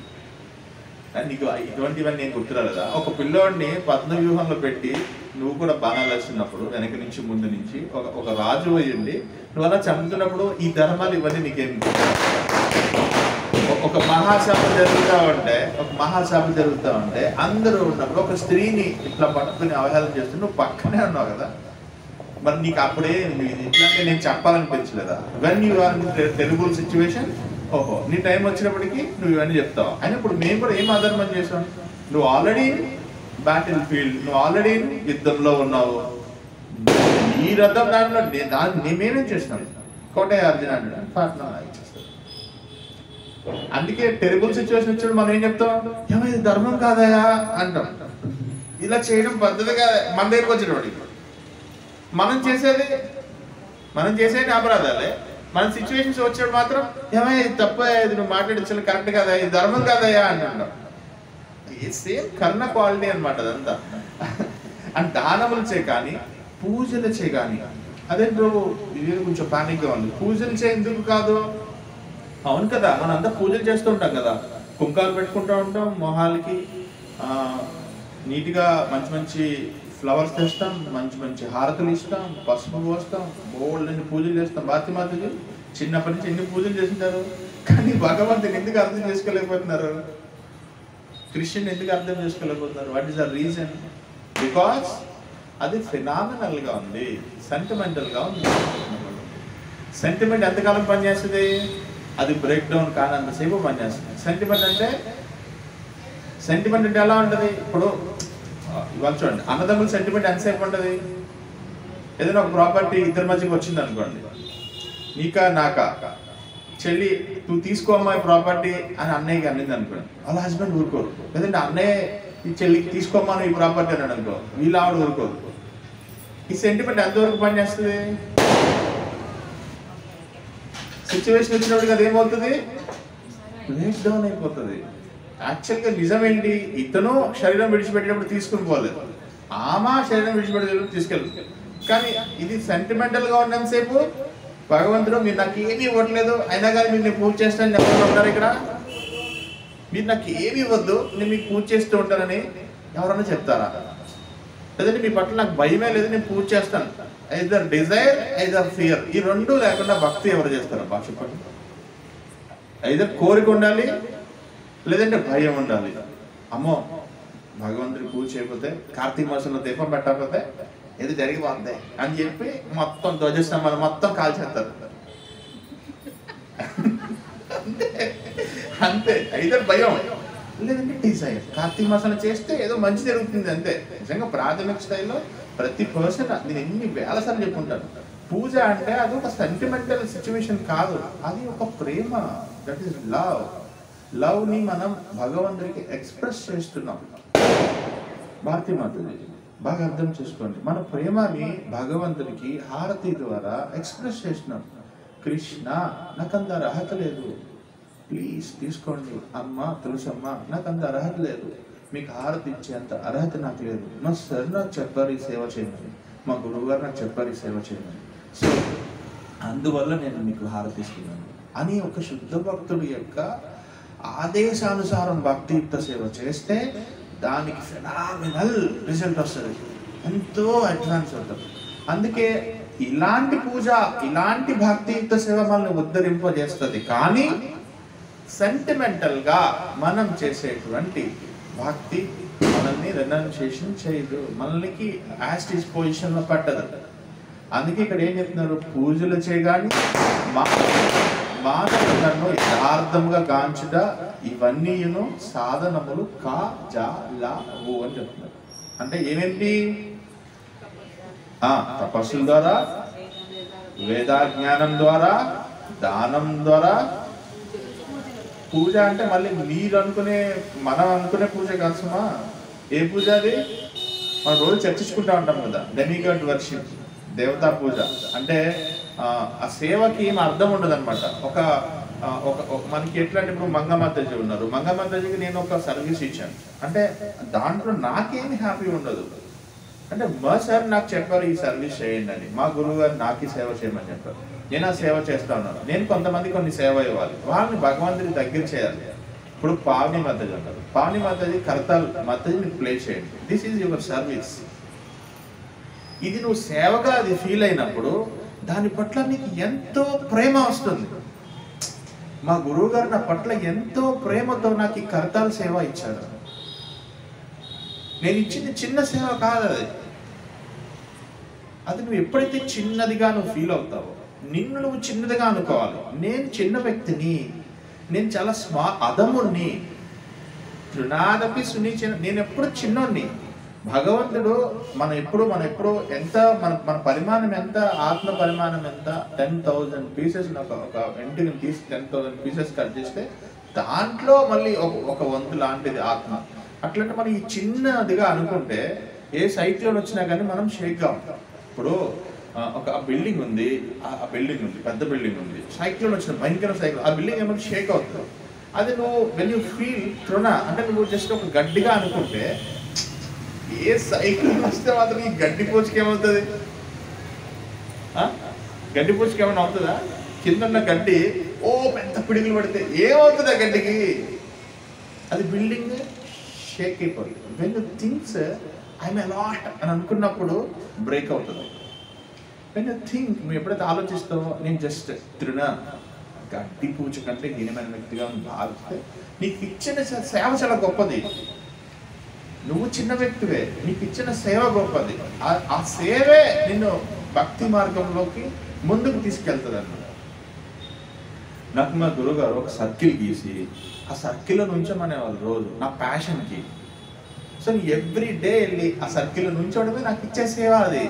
ఆ, నీకు ఇటువంటివన్నీ ఏం గుర్తు రాలేదా ఒక పిల్లోడిని పద్మ వ్యూహంలో పెట్టి నువ్వు కూడా బాణాలు వేస్తున్నప్పుడు వెనక నుంచి ముందు నుంచి ఒక ఒక రాజు అయ్యండి నువ్వు అలా చంపుతున్నప్పుడు ఈ ధర్మాలు ఇవన్నీ నీకేం గుర్తు రాలేదా? ఒక- ఒక మహాసభ జరుగుతూ ఉంటే ఒక మహాసభ జరుగుతూ ఉంటే అందరూ ఉన్నప్పుడు ఒక స్త్రీని ఇట్లా పట్టుకుని అవహేళన చేస్తూ నువ్వు పక్కనే ఉన్నావు కదా మరి నీకు అప్పుడే నీ- ఇట్లాంటి నేను చెప్పాలనిపించలేదా when you are terrible situation ఓహో నీ టైం వచ్చినప్పటికీ నువ్వు ఇవన్నీ చెప్తావు అయినా ఇప్పుడు మేము కూడా ఏం అధర్మం చేసాం నువ్వు ఆల్రెడీ బ్యాటిల్ ఫీల్డ్ నువ్వు ఆల్రెడీ యుద్ధంలో ఉన్నావు ఈ రథం దాంట్లో నే- దాన్ని మేమేమేం చేస్తాం కోటయ్య అర్జున అంటాడు పాట్నా ఇచ్చేస్తాడు అందుకే టెరిబుల్ సిచ్యువేషన్ వచ్చినప్పుడు మనం ఏం చెప్తాం ఏమో ఇది ధర్మం కాదయా అంటాం ఇలా చేయడం పద్ధతి కాదు మన దగ్గరకు వచ్చినప్పటికి మనం చేసేది మనం చేసేది అపరాధాలే మన సిచ్యువేషన్స్ వచ్చినప్పుడు మాత్రం ఏమయ్య ఇది తప్ప ఇది నువ్వు మాట్లాడించాలి కరెక్ట్ కదా ఇది ధర్మం కాదయ్యా అంటున్నాం సేమ్ కర్ణ క్వాలిటీ అనమాట అదంతా అండ్ దానములు చే కానీ పూజలు చే కానీ అదే ప్రభు ఇది కొంచెం panic గా ఉంది పూజలు చే ఎందుకు కాదు అవును కదా మనంతా పూజలు చేస్తూ ఉంటాం కదా కుంకాలు పెట్టుకుంటూ ఉంటాం మొహాలకి ఆ, నీట్గా మంచి మంచి ఫ్లవర్స్ తెస్తాం మంచి మంచి హారతులు ఇస్తాం పసుపు పోస్తాం బోల్డ్ అన్ని పూజలు చేస్తాం భారతి మాతకి చిన్నప్పటి నుంచి ఎన్ని పూజలు చేస్తుంటారు కానీ భగవంతుని ఎందుకు అర్థం చేసుకోలేకపోతున్నారు క్రిస్టియన్ ఎందుకు అర్థం చేసుకోలేకపోతున్నారు what is the reason because అది ఫినామినల్ గా ఉంది సెంటిమెంటల్ గా ఉంది సెంటిమెంట్ ఎంతకాలం పనిచేస్తుంది అది బ్రేక్ డౌన్ కానంతసేపు పనిచేస్తుంది సెంటిమెంట్ అంటే సెంటిమెంట్ అంటే ఎలా ఉంటుంది ఇప్పుడు ఆ, ఇవాళ చూడండి అన్నదమ్ముల సెంటిమెంట్ ఎంతసేపు ఉంటుంది ఏదైనా ఒక ప్రాపర్టీ ఇద్దరి మధ్యకి వచ్చింది అనుకోండి నీకా నాకా చెల్లి నువ్వు తీసుకో అమ్మాయి ప్రాపర్టీ అని అన్నయ్యకి అన్నింది అనుకోండి వాళ్ళ హస్బెండ్ ఊరుకోరు లేదంటే అన్నయ్య ఈ చెల్లికి తీసుకోమని ఈ ప్రాపర్టీ అన్నాడు అనుకో వీళ్ళ ఆవిడ ఊరుకోరు ఈ సెంటిమెంట్ ఎంతవరకు పనిచేస్తుంది సిచ్యువేషన్ వచ్చినప్పుడు అది ఏమవుతుంది బ్రేక్ డౌన్ అయిపోతుంది యాక్చువల్గా నిజం ఏంటి ఇతను శరీరం విడిచిపెట్టేటప్పుడు తీసుకుని పోలేదు ఆమె శరీరం విడిచిపెట్టేటప్పుడు తీసుకెళ్ళదు కానీ ఇది సెంటిమెంటల్ గా ఉన్నంతసేపు భగవంతుడు మీరు నాకు ఏమీ ఇవ్వట్లేదు అయినా కానీ మీరు నేను పూజ చేస్తానని ఎవరు ఉన్నారు ఇక్కడ మీరు నాకు ఏమి ఇవ్వద్దు నేను మీకు పూజ చేస్తూ ఉంటానని ఎవరన్నా చెప్తారా లేదంటే మీ పట్ల నాకు భయమే లేదు నేను పూజ చేస్తాను ఐదర్ డిజైర్ ఐదర్ ఫియర్ ఈ రెండు లేకుండా భక్తి ఎవరు చేస్తారు భాష చెప్పండి ఐదర్ కోరిక ఉండాలి లేదంటే భయం ఉండాలి అమ్మో భగవంతుడి పూజ చేయకపోతే కార్తీక మాసంలో దీపం పెట్టకపోతే ఇది జరిగిపోద్ది అని చెప్పి మొత్తం ధ్వజస్తంభాలు మొత్తం కాల్చేస్తారు అంతే అంతే అయితే భయం లేదంటే డిజైర్ కార్తీక మాసాలు చేస్తే ఏదో మంచి జరుగుతుంది అంతే నిజంగా ప్రాథమిక స్థాయిలో ప్రతి పర్సన్ నేను ఎన్ని వేల సార్లు చెప్పుంటాను పూజ అంటే అది ఒక సెంటిమెంటల్ సిచ్యువేషన్ కాదు అది ఒక ప్రేమ దట్ ఈస్ లవ్ లవ్ ని మనం భగవంతుడికి ఎక్స్ప్రెస్ చేస్తున్నాం భారతీ మాతది బాగా అర్థం చేసుకోండి మన ప్రేమని భగవంతుడికి హారతి ద్వారా ఎక్స్ప్రెస్ చేసినాం కృష్ణ నాకు అంత అర్హత లేదు ప్లీజ్ తీసుకోండి అమ్మ తులసమ్మ నాకు అంత అర్హత లేదు మీకు హారతి ఇచ్చేంత అర్హత నాకు లేదు మా సార్ నాకు చెప్పారు ఈ సేవ చేయమని మా గురువు గారు నాకు చెప్పారు ఈ సేవ చేయమని సో అందువల్ల నేను మీకు హారతి ఇస్తున్నాను అని ఒక శుద్ధ భక్తుడి యొక్క ఆదేశానుసారం భక్తియుక్త సేవ చేస్తే దానికి ఫెనామినల్ రిజల్ట్ వస్తుంది ఎంతో అడ్వాన్స్ అవుతుంది అందుకే ఇలాంటి పూజ ఇలాంటి భక్తియుక్త సేవ మనల్ని ఉద్ధరింపజేస్తుంది కానీ సెంటిమెంటల్ గా మనం చేసేటువంటి భక్తి మనల్ని రెనౌన్సియేషన్ చేయదు మనల్ని యాస్టిస్ పొజిషన్ లో పట్టదు అందుకే ఇక్కడ ఏం చెప్తున్నారు పూజలు చేయగాని మానవుడు నన్ను యథార్థంగా గాంచుట ఇవన్నీను సాధనములు కా జా లా ఓ అని చెప్తున్నారు అంటే ఏమేంటి ఆ తపస్సుల ద్వారా వేదాజ్ఞానం ద్వారా దానం ద్వారా పూజ అంటే మళ్ళీ మీరు అనుకునే మనం అనుకునే పూజ కాదు సుమా ఏ పూజ అది మనం రోజు చర్చించుకుంటా ఉంటాం కదా డెమిగాడ్ వర్షిప్ దేవతా పూజ అంటే ఆ, ఆ సేవకి ఏం అర్థం ఉండదు అనమాట ఒక ఆ, ఒక ఒక- మనకి ఎట్లా అంటే ఇప్పుడు మంగమాతాజీ ఉన్నారు మంగమాతాజీకి నేను ఒక సర్వీస్ ఇచ్చాను అంటే దాంట్లో నాకేమి హ్యాపీ ఉండదు అంటే మా సార్ నాకు చెప్పారు ఈ సర్వీస్ చేయండి అని మా గురువు గారు నాకు ఈ సేవ చేయమని చెప్పారు నేను ఆ సేవ చేస్తా ఉన్నాను నేను కొంతమంది కొన్ని సేవ ఇవ్వాలి వాళ్ళని భగవంతుడి దగ్గర చేయాలి ఇప్పుడు పావని మద్దతు అంటారు పావని మద్దతు కర్తాల్ మద్దతుని ప్లే చేయండి దిస్ ఈజ్ యువర్ సర్వీస్ ఇది నువ్వు సేవగా అది ఫీల్ అయినప్పుడు దాని పట్ల నీకు ఎంతో ప్రేమ వస్తుంది మా గురువు గారు నా పట్ల ఎంతో ప్రేమతో నాకు ఈ కర్తాల సేవ ఇచ్చారు నేను ఇచ్చింది చిన్న సేవ కాదు అది అది నువ్వు ఎప్పుడైతే చిన్నదిగా నువ్వు ఫీల్ అవుతావో నిన్ను నువ్వు చిన్నదిగా అనుకోవాలి నేను చిన్న వ్యక్తిని నేను చాలా స్మా అదముణ్ణి తృణాదపి సునీచిన నేను ఎప్పుడు చిన్నోడిని భగవంతుడు మనం ఎప్పుడు మనం ఎప్పుడు ఎంత మన మన పరిమాణం ఎంత ఆత్మ పరిమాణం ఎంత టెన్ థౌజండ్ పీసెస్ ఒక ఒక ఇంటిని తీసి టెన్ థౌజండ్ పీసెస్ కట్ చేస్తే దాంట్లో మళ్ళీ ఒక ఒక వంతు లాంటిది ఆత్మ అట్లంటే మనం ఈ చిన్నదిగా అనుకుంటే ఏ సైక్లోన్ వచ్చినా కానీ మనం షేక్గా ఉంటాం ఇప్పుడు ఆ, ఒక బిల్డింగ్ ఉంది ఆ బిల్డింగ్ ఉంది పెద్ద బిల్డింగ్ ఉంది సైక్లోన్ వచ్చిన భయంకర సైక్లోన్ ఆ బిల్డింగ్ ఏమైనా షేక్ అవుతుంది అది నువ్వు వెన్ యూ ఫీల్ తృణ అంటే నువ్వు జస్ట్ ఒక గడ్డిగా అనుకుంటే ఏ సైక్లోన్ వస్తే మాత్రం ఈ గడ్డి పోచుకి ఏమవుతుంది ఆ? గడ్డి పోచుకి ఏమైనా అవుతుందా కింద ఉన్న గడ్డి ఓ పెద్ద పిడుగులు పడితే ఏమవుతుంది ఆ గడ్డికి అది బిల్డింగ్ షేక్ అయిపోతుంది when you things I'm a lot అని అనుకున్నప్పుడు బ్రేక్ అవుతుంది వెన్ యూ థింక్ నువ్వు ఎప్పుడైతే ఆలోచిస్తావో నేను జస్ట్ తృణ గడ్డి పూజ కంటే హీనమైన వ్యక్తిగా నువ్వు భావిస్తే నీకు ఇచ్చిన సే- సేవ చాలా గొప్పది నువ్వు చిన్న వ్యక్తివే నీకు ఇచ్చిన సేవ గొప్పది ఆ- ఆ సేవే నిన్ను భక్తి మార్గంలోకి ముందుకు తీసుకెళ్తుంది అన్నమాట నాకు మా గురుగారు ఒక సర్కిల్ గీసి ఆ సర్కిల్లో నుంచోమనేవాళ్ళు రోజు నా ప్యాషన్కి సో ఎవ్రీ డే వెళ్ళి ఆ సర్కిల్లో నుంచోవడమే నాకు ఇచ్చే సేవ అది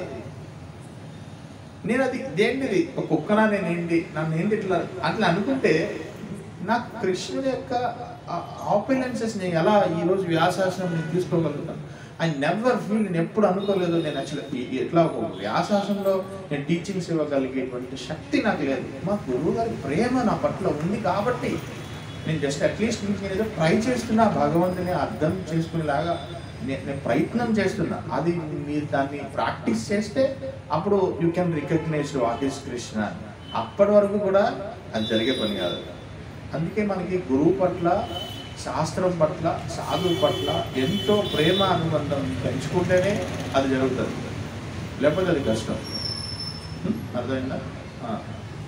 నేను అది దేనిది ఒక కుక్కనా నేను ఏంటి నన్ను ఏంటి ఇట్లా అట్లా అనుకుంటే నాకు కృష్ణుడి యొక్క ఆపిలెన్సెస్ నేను ఎలా ఈ రోజు వ్యాసాసనం నేను తీసుకోగలుగుతాను ఐ నెవర్ ఫీల్ నేను ఎప్పుడు అనుకోలేదు నేను యాక్చువల్లీ ఎట్లా ఒక వ్యాసాసనంలో నేను టీచింగ్స్ ఇవ్వగలిగేటువంటి శక్తి నాకు లేదు మా గురువు గారి ప్రేమ నా పట్ల ఉంది కాబట్టి నేను జస్ట్ అట్లీస్ట్ నేను ఏదో ట్రై చేస్తున్నా భగవంతుని అర్థం చేసుకునేలాగా నే- నేను ప్రయత్నం చేస్తున్నా అది మీరు దాన్ని ప్రాక్టీస్ చేస్తే అప్పుడు you can recognise what is Krishna అప్పటి వరకు కూడా అది జరిగే పని కాదు అందుకే మనకి గురువు పట్ల శాస్త్రం పట్ల సాధువు పట్ల ఎంతో ప్రేమ అనుబంధం పెంచుకుంటేనే అది జరుగుతుంది లేకపోతే అది కష్టం హ్మ్? అర్థమైందా ఆ.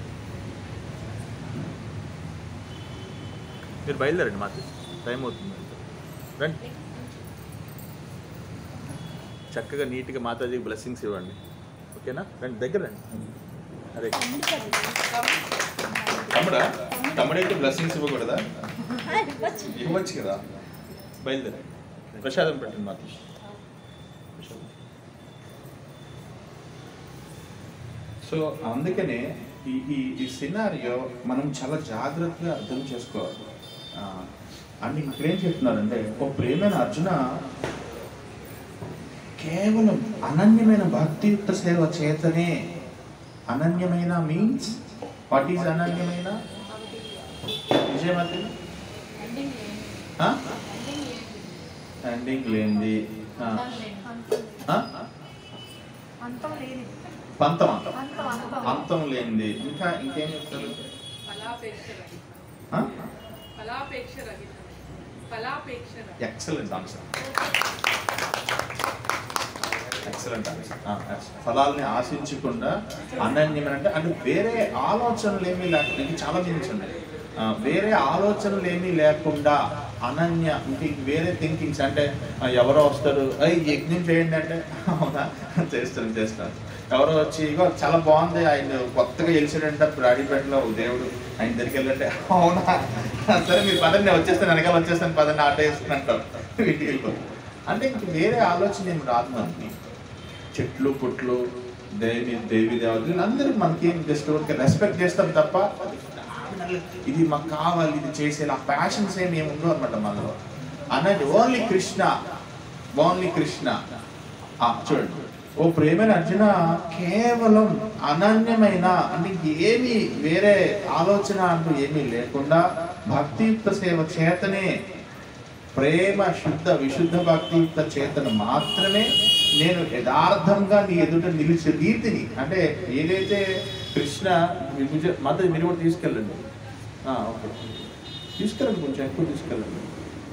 మీరు బయలుదేరండి మాకు టైం అవుతుంది రండి చక్కగా నీట్గా మాతాజీ బ్లెస్సింగ్స్ ఇవ్వండి ఓకేనా రండి దగ్గర రండి అదే తమ్ముడా తమ్ముడైతే బ్లెస్సింగ్స్ ఇవ్వకూడదా ఇవ్వచ్చు కదా బయలుదేరండి ప్రసాదం పెట్టండి మాకు సో అందుకనే ఈ ఈ ఈ సినారియో మనం చాలా జాగ్రత్తగా అర్థం చేసుకోవాలి ఆ, అండ్ ఇంకేం చెప్తున్నారంటే ఒక ప్రేమైన అర్జున కేవలం అనన్యమైన భక్తియుక్త సేవ చేతనే అనన్యమైన మీన్స్ వాట్ ఈజ్ అనన్యమైన విజయమతి ఎండింగ్ లేనిది ఆ, ఆ? అంతం లేని పంతం అంతం అంతం అంతం లేనిది ఇంకా ఇంకేం చెప్తారు ఫలాపేక్ష రహితం ఆ? ఫలాపేక్ష రహితం ఫలాపేక్ష రహితం ఎక్సలెంట్ ఆన్సర్ ఎక్సలెంట్ ఆన్సర్ ఫలాల్ని ఆశించకుండా అనన్యమైన అంటే అంటే వేరే ఆలోచనలు ఏమీ లేకుండా ఇది చాలా మీనింగ్స్ ఉన్నాయి ఆ, వేరే ఆలోచనలు ఏమీ లేకుండా అనన్య ఇంక ఇంక వేరే థింకింగ్స్ అంటే ఆ, ఎవరో వస్తారు అయ్యి యజ్ఞం చేయండి అంటే అవునా చేస్తాను చేస్తాను ఎవరో వచ్చి ఇగో చాలా బాగుంది ఆయన కొత్తగా గెలిచాడంట రాడిపేటలో ఓ దేవుడు ఆయన దగ్గరికి వెళ్ళంటే అవునా సరే మీరు పదండి నేను వచ్చేస్తాను వెనకాల వచ్చేస్తాను పదండి ఆట వేసుకుని అంటారు వీటిలో అంటే ఇంక వేరే ఆలోచన ఏం రాదు మనకి చెట్లు పుట్లు దేవి దేవి దేవతలు అందరూ మనకి జస్ట్ ఊరికే రెస్పెక్ట్ చేస్తాం తప్ప ఇది మాకు కావాలి ఇది చేసేలా ప్యాషన్స్ ఏమి ఏమి ఉండవు అనమాట మనలో అన్నది ఓన్లీ కృష్ణ ఓన్లీ కృష్ణ ఆ, చూడండి ఓ ప్రేమైన అర్జున కేవలం అనన్యమైన అంటే ఏమీ వేరే ఆలోచన అంటూ ఏమీ లేకుండా భక్తియుక్త సేవ చేతనే ప్రేమ శుద్ధ విశుద్ధ భక్తియుక్త చేతను మాత్రమే నేను యథార్థంగా నీ ఎదుట నిలిచే రీతిని అంటే ఏదైతే కృష్ణ విభుజ మధ్య మీరు కూడా తీసుకెళ్ళండి ఆ, ఓకే తీసుకెళ్ళండి కొంచెం ఎక్కువ తీసుకెళ్ళండి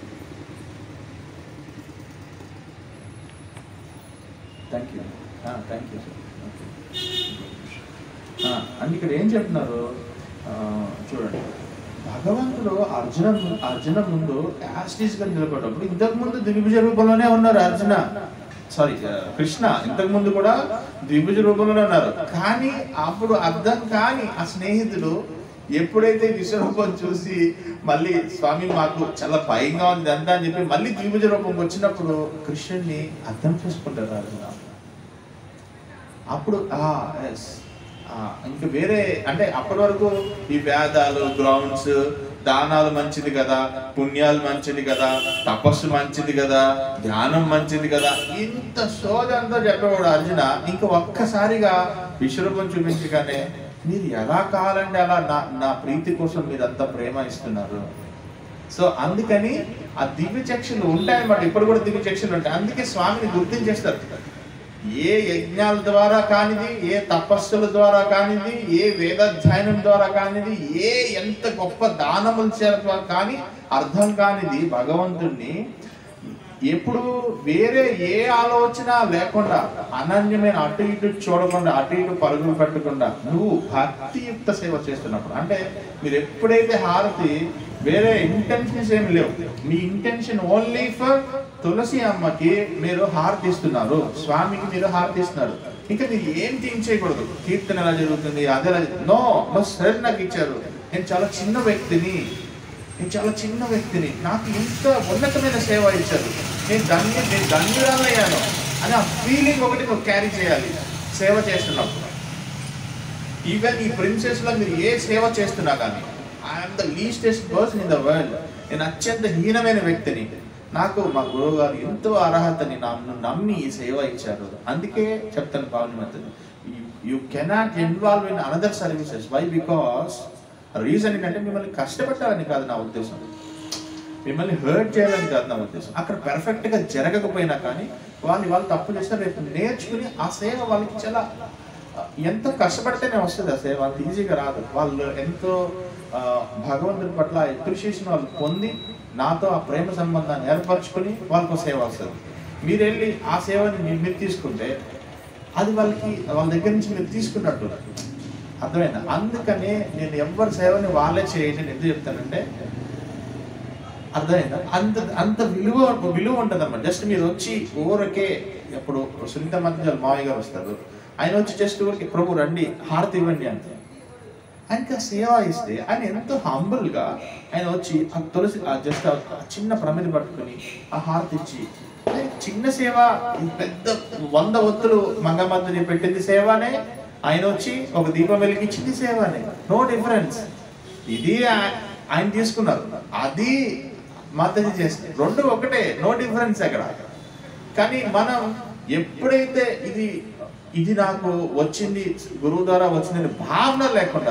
thank you thank you sir and ఇక్కడ ఏం చెప్తున్నారు ఆ, చూడండి భగవంతుడు అర్జున ము- అర్జున ముందు యాస్టీస్ గా నిలబడ్డప్పుడు ఇంతకు ముందు ద్విభుజ రూపంలోనే ఉన్నారు అర్జున సారీ కృష్ణ ఇంతకు ముందు కూడా ద్విభుజ రూపంలోనే ఉన్నారు కానీ అప్పుడు అర్థం కాని ఆ స్నేహితుడు ఎప్పుడైతే విశ్వరూపం చూసి మళ్ళీ స్వామి మాకు చాలా భయంగా ఉంది అంతా అని చెప్పి మళ్ళీ ద్విభుజ రూపం వచ్చినప్పుడు కృష్ణుడిని అర్థం చేసుకుంటారు అర్జున అప్పుడు ఆ ఎస్ ఇంకా వేరే అంటే అప్పటి వరకు ఈ వేదాలు గ్రౌండ్స్ దానాలు మంచిది కదా పుణ్యాలు మంచిది కదా తపస్సు మంచిది కదా ధ్యానం మంచిది కదా ఇంత సోదంతా చెప్పేవాడు అర్జున ఇంకా ఒక్కసారిగా విశ్వరూపం చూపించగానే మీరు ఎలా కావాలంటే అలా నా నా ప్రీతి కోసం మీరు అంత ప్రేమ ఇస్తున్నారు సో అందుకని ఆ దివ్య చక్షులు ఉంటాయన్నమాట ఇప్పుడు కూడా దివ్య చక్షులు ఉంటాయి అందుకే స్వామిని గుర్తించేస్తారు ఏ యజ్ఞాల ద్వారా కానిది ఏ తపస్సుల ద్వారా కానిది ఏ వేదాధ్యయనం ద్వారా కానిది ఏ ఎంత గొప్ప దానముల చేత కానీ అర్థం కానిది భగవంతుణ్ణి ఎప్పుడు వేరే ఏ ఆలోచన లేకుండా అనన్యమైన అటు ఇటు చూడకుండా అటు ఇటు పరుగులు పెట్టకుండా నువ్వు భక్తియుక్త సేవ చేస్తున్నప్పుడు అంటే మీరు ఎప్పుడైతే హారతి వేరే ఇంటెన్షన్స్ ఏమి లేవు మీ ఇంటెన్షన్ ఓన్లీ ఫర్ తులసి అమ్మకి మీరు హారతి ఇస్తున్నారు స్వామికి మీరు హారతి ఇస్తున్నారు ఇంకా మీరు ఏం థింక్ చేయకూడదు కీర్తన ఎలా జరుగుతుంది అదే నో నో సార్ నాకు ఇచ్చారు నేను చాలా చిన్న వ్యక్తిని నేను చాలా చిన్న వ్యక్తిని నాకు ఇంత ఉన్నతమైన సేవ ఇచ్చారు నేను ధన్య నేను ధన్యురాలయ్యాను అని ఆ ఫీలింగ్ ఒకటి నువ్వు క్యారీ చేయాలి సేవ చేస్తున్నప్పుడు ఈవెన్ ఈ ప్రిన్సెస్ లో మీరు ఏ సేవ చేస్తున్నా కానీ I'm the leastest person in the world నేను అత్యంత హీనమైన వ్యక్తిని నాకు మా గురువు గారు ఎంతో అర్హతని నన్ను నమ్మి ఈ సేవ ఇచ్చారు అందుకే చెప్తాను పావనిమతను you cannot involve in another services why because reason ఏంటంటే మిమ్మల్ని కష్టపెట్టాలని కాదు నా ఉద్దేశం మిమ్మల్ని హర్ట్ చేయాలని కాదు నా ఉద్దేశం అక్కడ perfect గా జరగకపోయినా కానీ వాళ్ళు వాళ్ళు తప్పు చేస్తే రేపు నేర్చుకుని ఆ సేవ వాళ్ళకి చాలా ఆ, ఎంతో కష్టపడితేనే వస్తుంది ఆ సేవ అంత ఈజీగా రాదు వాళ్ళు ఎంతో ఆ, భగవంతుడి పట్ల అప్రిషియేషన్ వాళ్ళు పొంది నాతో ఆ ప్రేమ సంబంధాన్ని ఏర్పరచుకుని వాళ్ళకు ఒక సేవ వస్తుంది మీరు వెళ్ళి ఆ సేవని మీరు మీరు తీసుకుంటే అది వాళ్ళకి వాళ్ళ దగ్గర నుంచి మీరు తీసుకున్నట్టు అర్థమైందా అందుకనే నేను ఎవరి సేవని వాళ్ళే చేయండి అని ఎందుకు చెప్తానంటే అర్థమైందా అంత అంత విలువ విలువ ఉంటుంది అన్నమాట జస్ట్ మీరు వచ్చి ఊరకే ఇప్పుడు సునీత మధ్య మావయ్య గారు వస్తారు ఆయన వచ్చి జస్ట్ ఊరికి ప్రభు రండి హారతి ఇవ్వండి అంటే ఆయనకి ఆ సేవ ఇస్తే ఆయన ఎంతో హంబుల్గా ఆయన వచ్చి ఆ తులసి ఆ జస్ట్ ఆ చిన్న ప్రమిది పట్టుకుని ఆ హారతి ఇచ్చి ఆయన చిన్న సేవ ఈ పెద్ద వంద ఒత్తులు మంగమద్దని పెట్టింది సేవనే ఆయన వచ్చి ఒక దీపం వెలిగించింది సేవనే నో డిఫరెన్స్ ఇది ఆ- ఆయన తీసుకున్నారు అది మాతాజీ చేస్తుంది రెండు ఒకటే నో డిఫరెన్స్ అక్కడ కానీ మనం ఎప్పుడైతే ఇది ఇది నాకు వచ్చింది గురువు ద్వారా వచ్చిందని భావన లేకుండా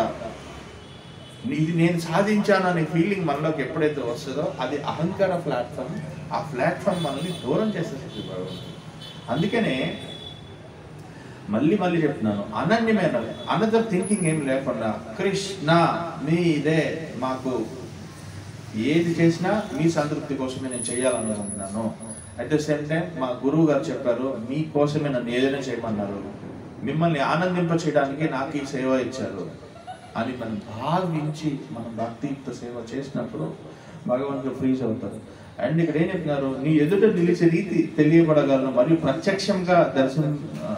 ఇది నేను సాధించాను అనే ఫీలింగ్ మనలోకి ఎప్పుడైతే వస్తుందో అది అహంకార ప్లాట్ఫామ్ ఆ ప్లాట్ఫామ్ మనల్ని దూరం చేసేస్తుంది భగవంతుడు అందుకనే మళ్ళీ మళ్ళీ చెప్తున్నాను అనన్యమైన అనదర్ థింకింగ్ ఏం లేకుండా కృష్ణ మీదే మాకు ఏది చేసినా మీ సంతృప్తి కోసమే నేను చేయాలనుకుంటున్నాను అట్ ద సేమ్ టైం మా గురువు గారు చెప్పారు మీ కోసమే నన్ను ఏదైనా చేయమన్నారు మిమ్మల్ని ఆనందింప చేయడానికి నాకు ఈ సేవ ఇచ్చారు అని మనం భావించి మనం భక్తియుక్త సేవ చేసినప్పుడు భగవంతుడు ఫ్రీజ్ అవుతారు అండ్ ఇక్కడ ఏం చెప్తున్నారు నీ ఎదుట నిలిచే రీతి తెలియబడగలను మరియు ప్రత్యక్షంగా దర్శనం ఆ,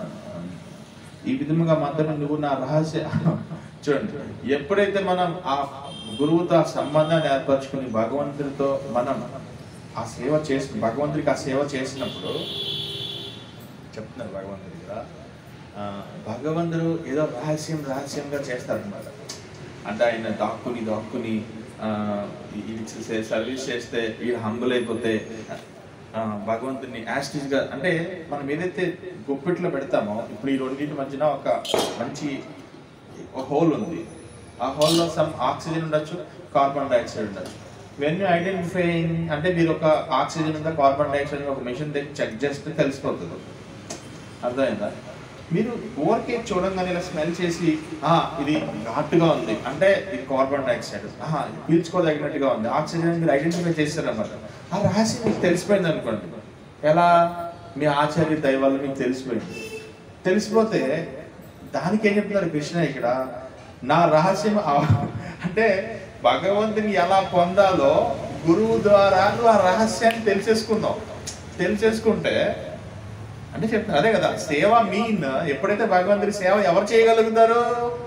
ఈ విధముగా మాత్రమే నువ్వు నా రహస్య చూడండి ఎప్పుడైతే మనం ఆ గురువుతో ఆ సంబంధాన్ని ఏర్పరచుకుని భగవంతుడితో మనం ఆ సేవ చేసి భగవంతుడికి ఆ సేవ చేసినప్పుడు చెప్తున్నారు భగవంతుడి కదా ఆ, భగవంతుడు ఏదో రహస్యం రహస్యంగా చేస్తారనమాట అంటే ఆయన దాక్కుని దాక్కుని ఆ, ఇది చేసే సర్వీస్ చేస్తే వీడు హంబుల్ అయిపోతే ఆ, భగవంతుని యాస్టిస్ గా అంటే మనం ఏదైతే గుప్పిట్లో పెడతామో ఇప్పుడు ఈ రెండింటి మధ్యన ఒక మంచి హోల్ ఉంది ఆ హోల్లో సమ్ ఆక్సిజన్ ఉండొచ్చు కార్బన్ డైఆక్సైడ్ ఉండొచ్చు వెన్ యూ ఐడెంటిఫైయింగ్ అంటే మీరు ఒక ఆక్సిజన్ ఉందా కార్బన్ డైఆక్సైడ్ ఒక మిషన్ దగ్గర చెక్ చేస్తే తెలిసిపోతుంది అర్థమైందా మీరు ఊరికే చూడంగానే ఇలా స్మెల్ చేసి "ఆ, ఇది ఘాటుగా ఉంది అంటే ఇది కార్బన్ డైఆక్సైడ్ ఆహా, ఇది పీల్చుకోదగినట్టుగా ఉంది ఆక్సిజన్ మీరు ఐడెంటిఫై చేస్తారన్నమాట ఆ రహస్యం మీకు తెలిసిపోయింది అనుకోండి ఎలా మీ ఆచార్య దైవాలు మీకు తెలిసిపోయింది తెలిసిపోతే దానికి ఏం చెప్తున్నారు కృష్ణ ఇక్కడ నా రహస్యం ఆ- అంటే భగవంతుని ఎలా పొందాలో గురువు ద్వారా నువ్వు ఆ రహస్యాన్ని తెలిసేసుకున్నావు తెలిసేసుకుంటే అంటే చెప్తున్నా అదే కదా సేవ మీన్ ఎప్పుడైతే భగవంతుడి సేవ ఎవరు చేయగలుగుతారు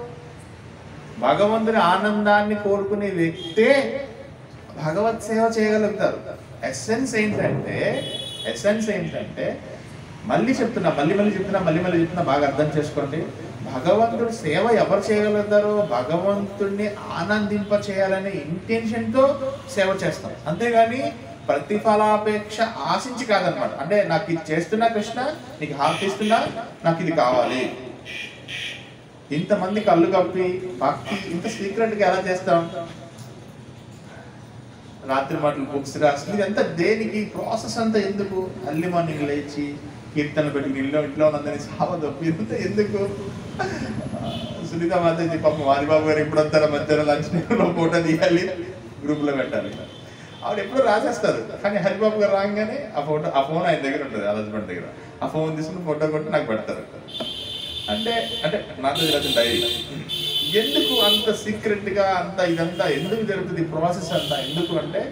భగవంతుని ఆనందాన్ని కోరుకునే వ్యక్తే భగవత్ సేవ చేయగలుగుతారు ఎస్సెన్స్ ఏంటంటే ఎస్సెన్స్ ఏంటంటే మళ్ళీ చెప్తున్నా మళ్ళీ మళ్ళీ చెప్తున్నా మళ్ళీ మళ్ళీ చెప్తున్నా బాగా అర్థం చేసుకోండి భగవంతుడి సేవ ఎవరు చేయగలుగుతారో భగవంతుడిని ఆనందింప చేయాలనే ఇంటెన్షన్తో సేవ చేస్తాం అంతేగాని ప్రతిఫలాపేక్ష ఆశించి కాదనమాట అంటే నాకు ఇది చేస్తున్నా కృష్ణ నీకు హార్ట్ ఇస్తున్నా నాకు ఇది కావాలి ఇంతమంది కళ్ళు కప్పి భక్తి ఇంత సీక్రెట్ గా ఎలా చేస్తాం రాత్రి మాటలు బుక్స్ రాసి ఇదంతా దేనికి ప్రాసెస్ అంతా ఎందుకు అల్లి మార్నింగ్ లేచి కీర్తన పెట్టి ఇంట్లో ఇంట్లో ఉన్నదని సావదొప్పి ఇదంతా ఎందుకు సునీత మాతాజీ పాపం వారిబాబు గారు ఎప్పుడు వస్తారో మధ్యాహ్నం లంచ్ టైంలో ఫోటో తీయాలి గ్రూప్ లో పెట్టాలి ఆవిడ ఎప్పుడు రాసేస్తారు కానీ హరిబాబు గారు రాగానే ఆ ఫోటో ఆ ఫోన్ ఆయన దగ్గర ఉంటుంది ఆ హస్బెండ్ దగ్గర ఆ ఫోన్ తీసుకుని ఫోటో కొట్టి నాకు పెడతారు అంటే అంటే నాతో రాసిన డైరీ ఎందుకు అంత సీక్రెట్ గా అంత ఇదంతా ఎందుకు జరుగుతుంది ప్రాసెస్ అంతా ఎందుకు అంటే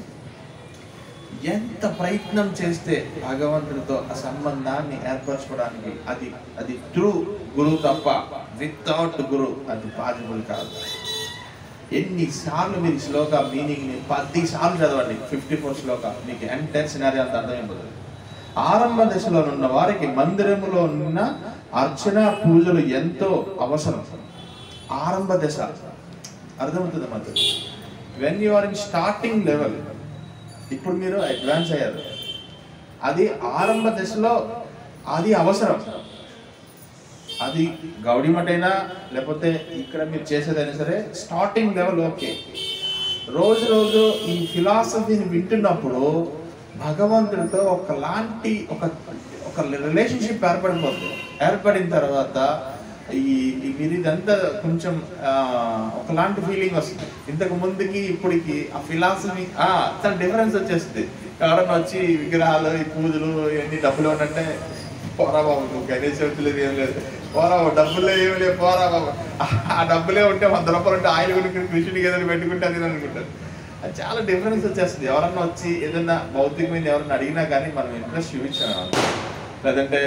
ఎంత ప్రయత్నం చేస్తే భగవంతుడితో ఆ సంబంధాన్ని ఏర్పరచుకోవడానికి అది అది ట్రూ గురువు తప్ప వితౌట్ గురు అది పాసిబుల్ కాదు ఎన్నిసార్లు మీరు ఈ శ్లోక మీనింగ్ ని పది సార్లు చదవండి ఫిఫ్టీ ఫోర్ శ్లోక మీకు ఎంటైర్ సినారీ అంత అర్థమైపోతుంది ఆరంభ దశలో ఉన్న వారికి మందిరములో ఉన్న అర్చన పూజలు ఎంతో అవసరం ఆరంభ దశ అర్థమవుతుంది మధ్య when you are in starting level ఇప్పుడు మీరు అడ్వాన్స్ అయ్యారు అది ఆరంభ దశలో అది అవసరం అది గౌడి మటైనా లేకపోతే ఇక్కడ మీరు చేసేదైనా సరే స్టార్టింగ్ లెవెల్ ఓకే రోజు రోజు ఈ ఫిలాసఫీని వింటున్నప్పుడు భగవంతుడితో ఒకలాంటి ఒక ఒక రిలేషన్షిప్ ఏర్పడిపోతుంది ఏర్పడిన తర్వాత ఈ ఈ మీరు ఇదంతా కొంచెం ఆ, ఒకలాంటి ఫీలింగ్ వస్తుంది ఇంతకు ముందుకి ఇప్పటికి ఆ ఫిలాసఫీ చాలా డిఫరెన్స్ వచ్చేస్తుంది ఎవరన్నా వచ్చి ఈ విగ్రహాలు ఈ పూజలు ఇవన్నీ డబ్బులు అంటే పోరా బాబు నువ్వు గణేష్ చవితి లేదు ఏం లేదు పోరా బాబు డబ్బులే ఏం లేదు పోరా బాబు ఆ డబ్బులే ఉంటే వంద రూపాయలు ఉంటే ఆయిల్ కొనుక్కుని కృష్ణుడికి ఏదైనా పెట్టుకుంటే అది అనుకుంటారు అది చాలా డిఫరెన్స్ వచ్చేస్తుంది ఎవరన్నా వచ్చి ఏదన్నా భౌతికమైన ఎవరన్నా అడిగినా కానీ మనం ఇంట్రెస్ట్ చూపించాము లేదంటే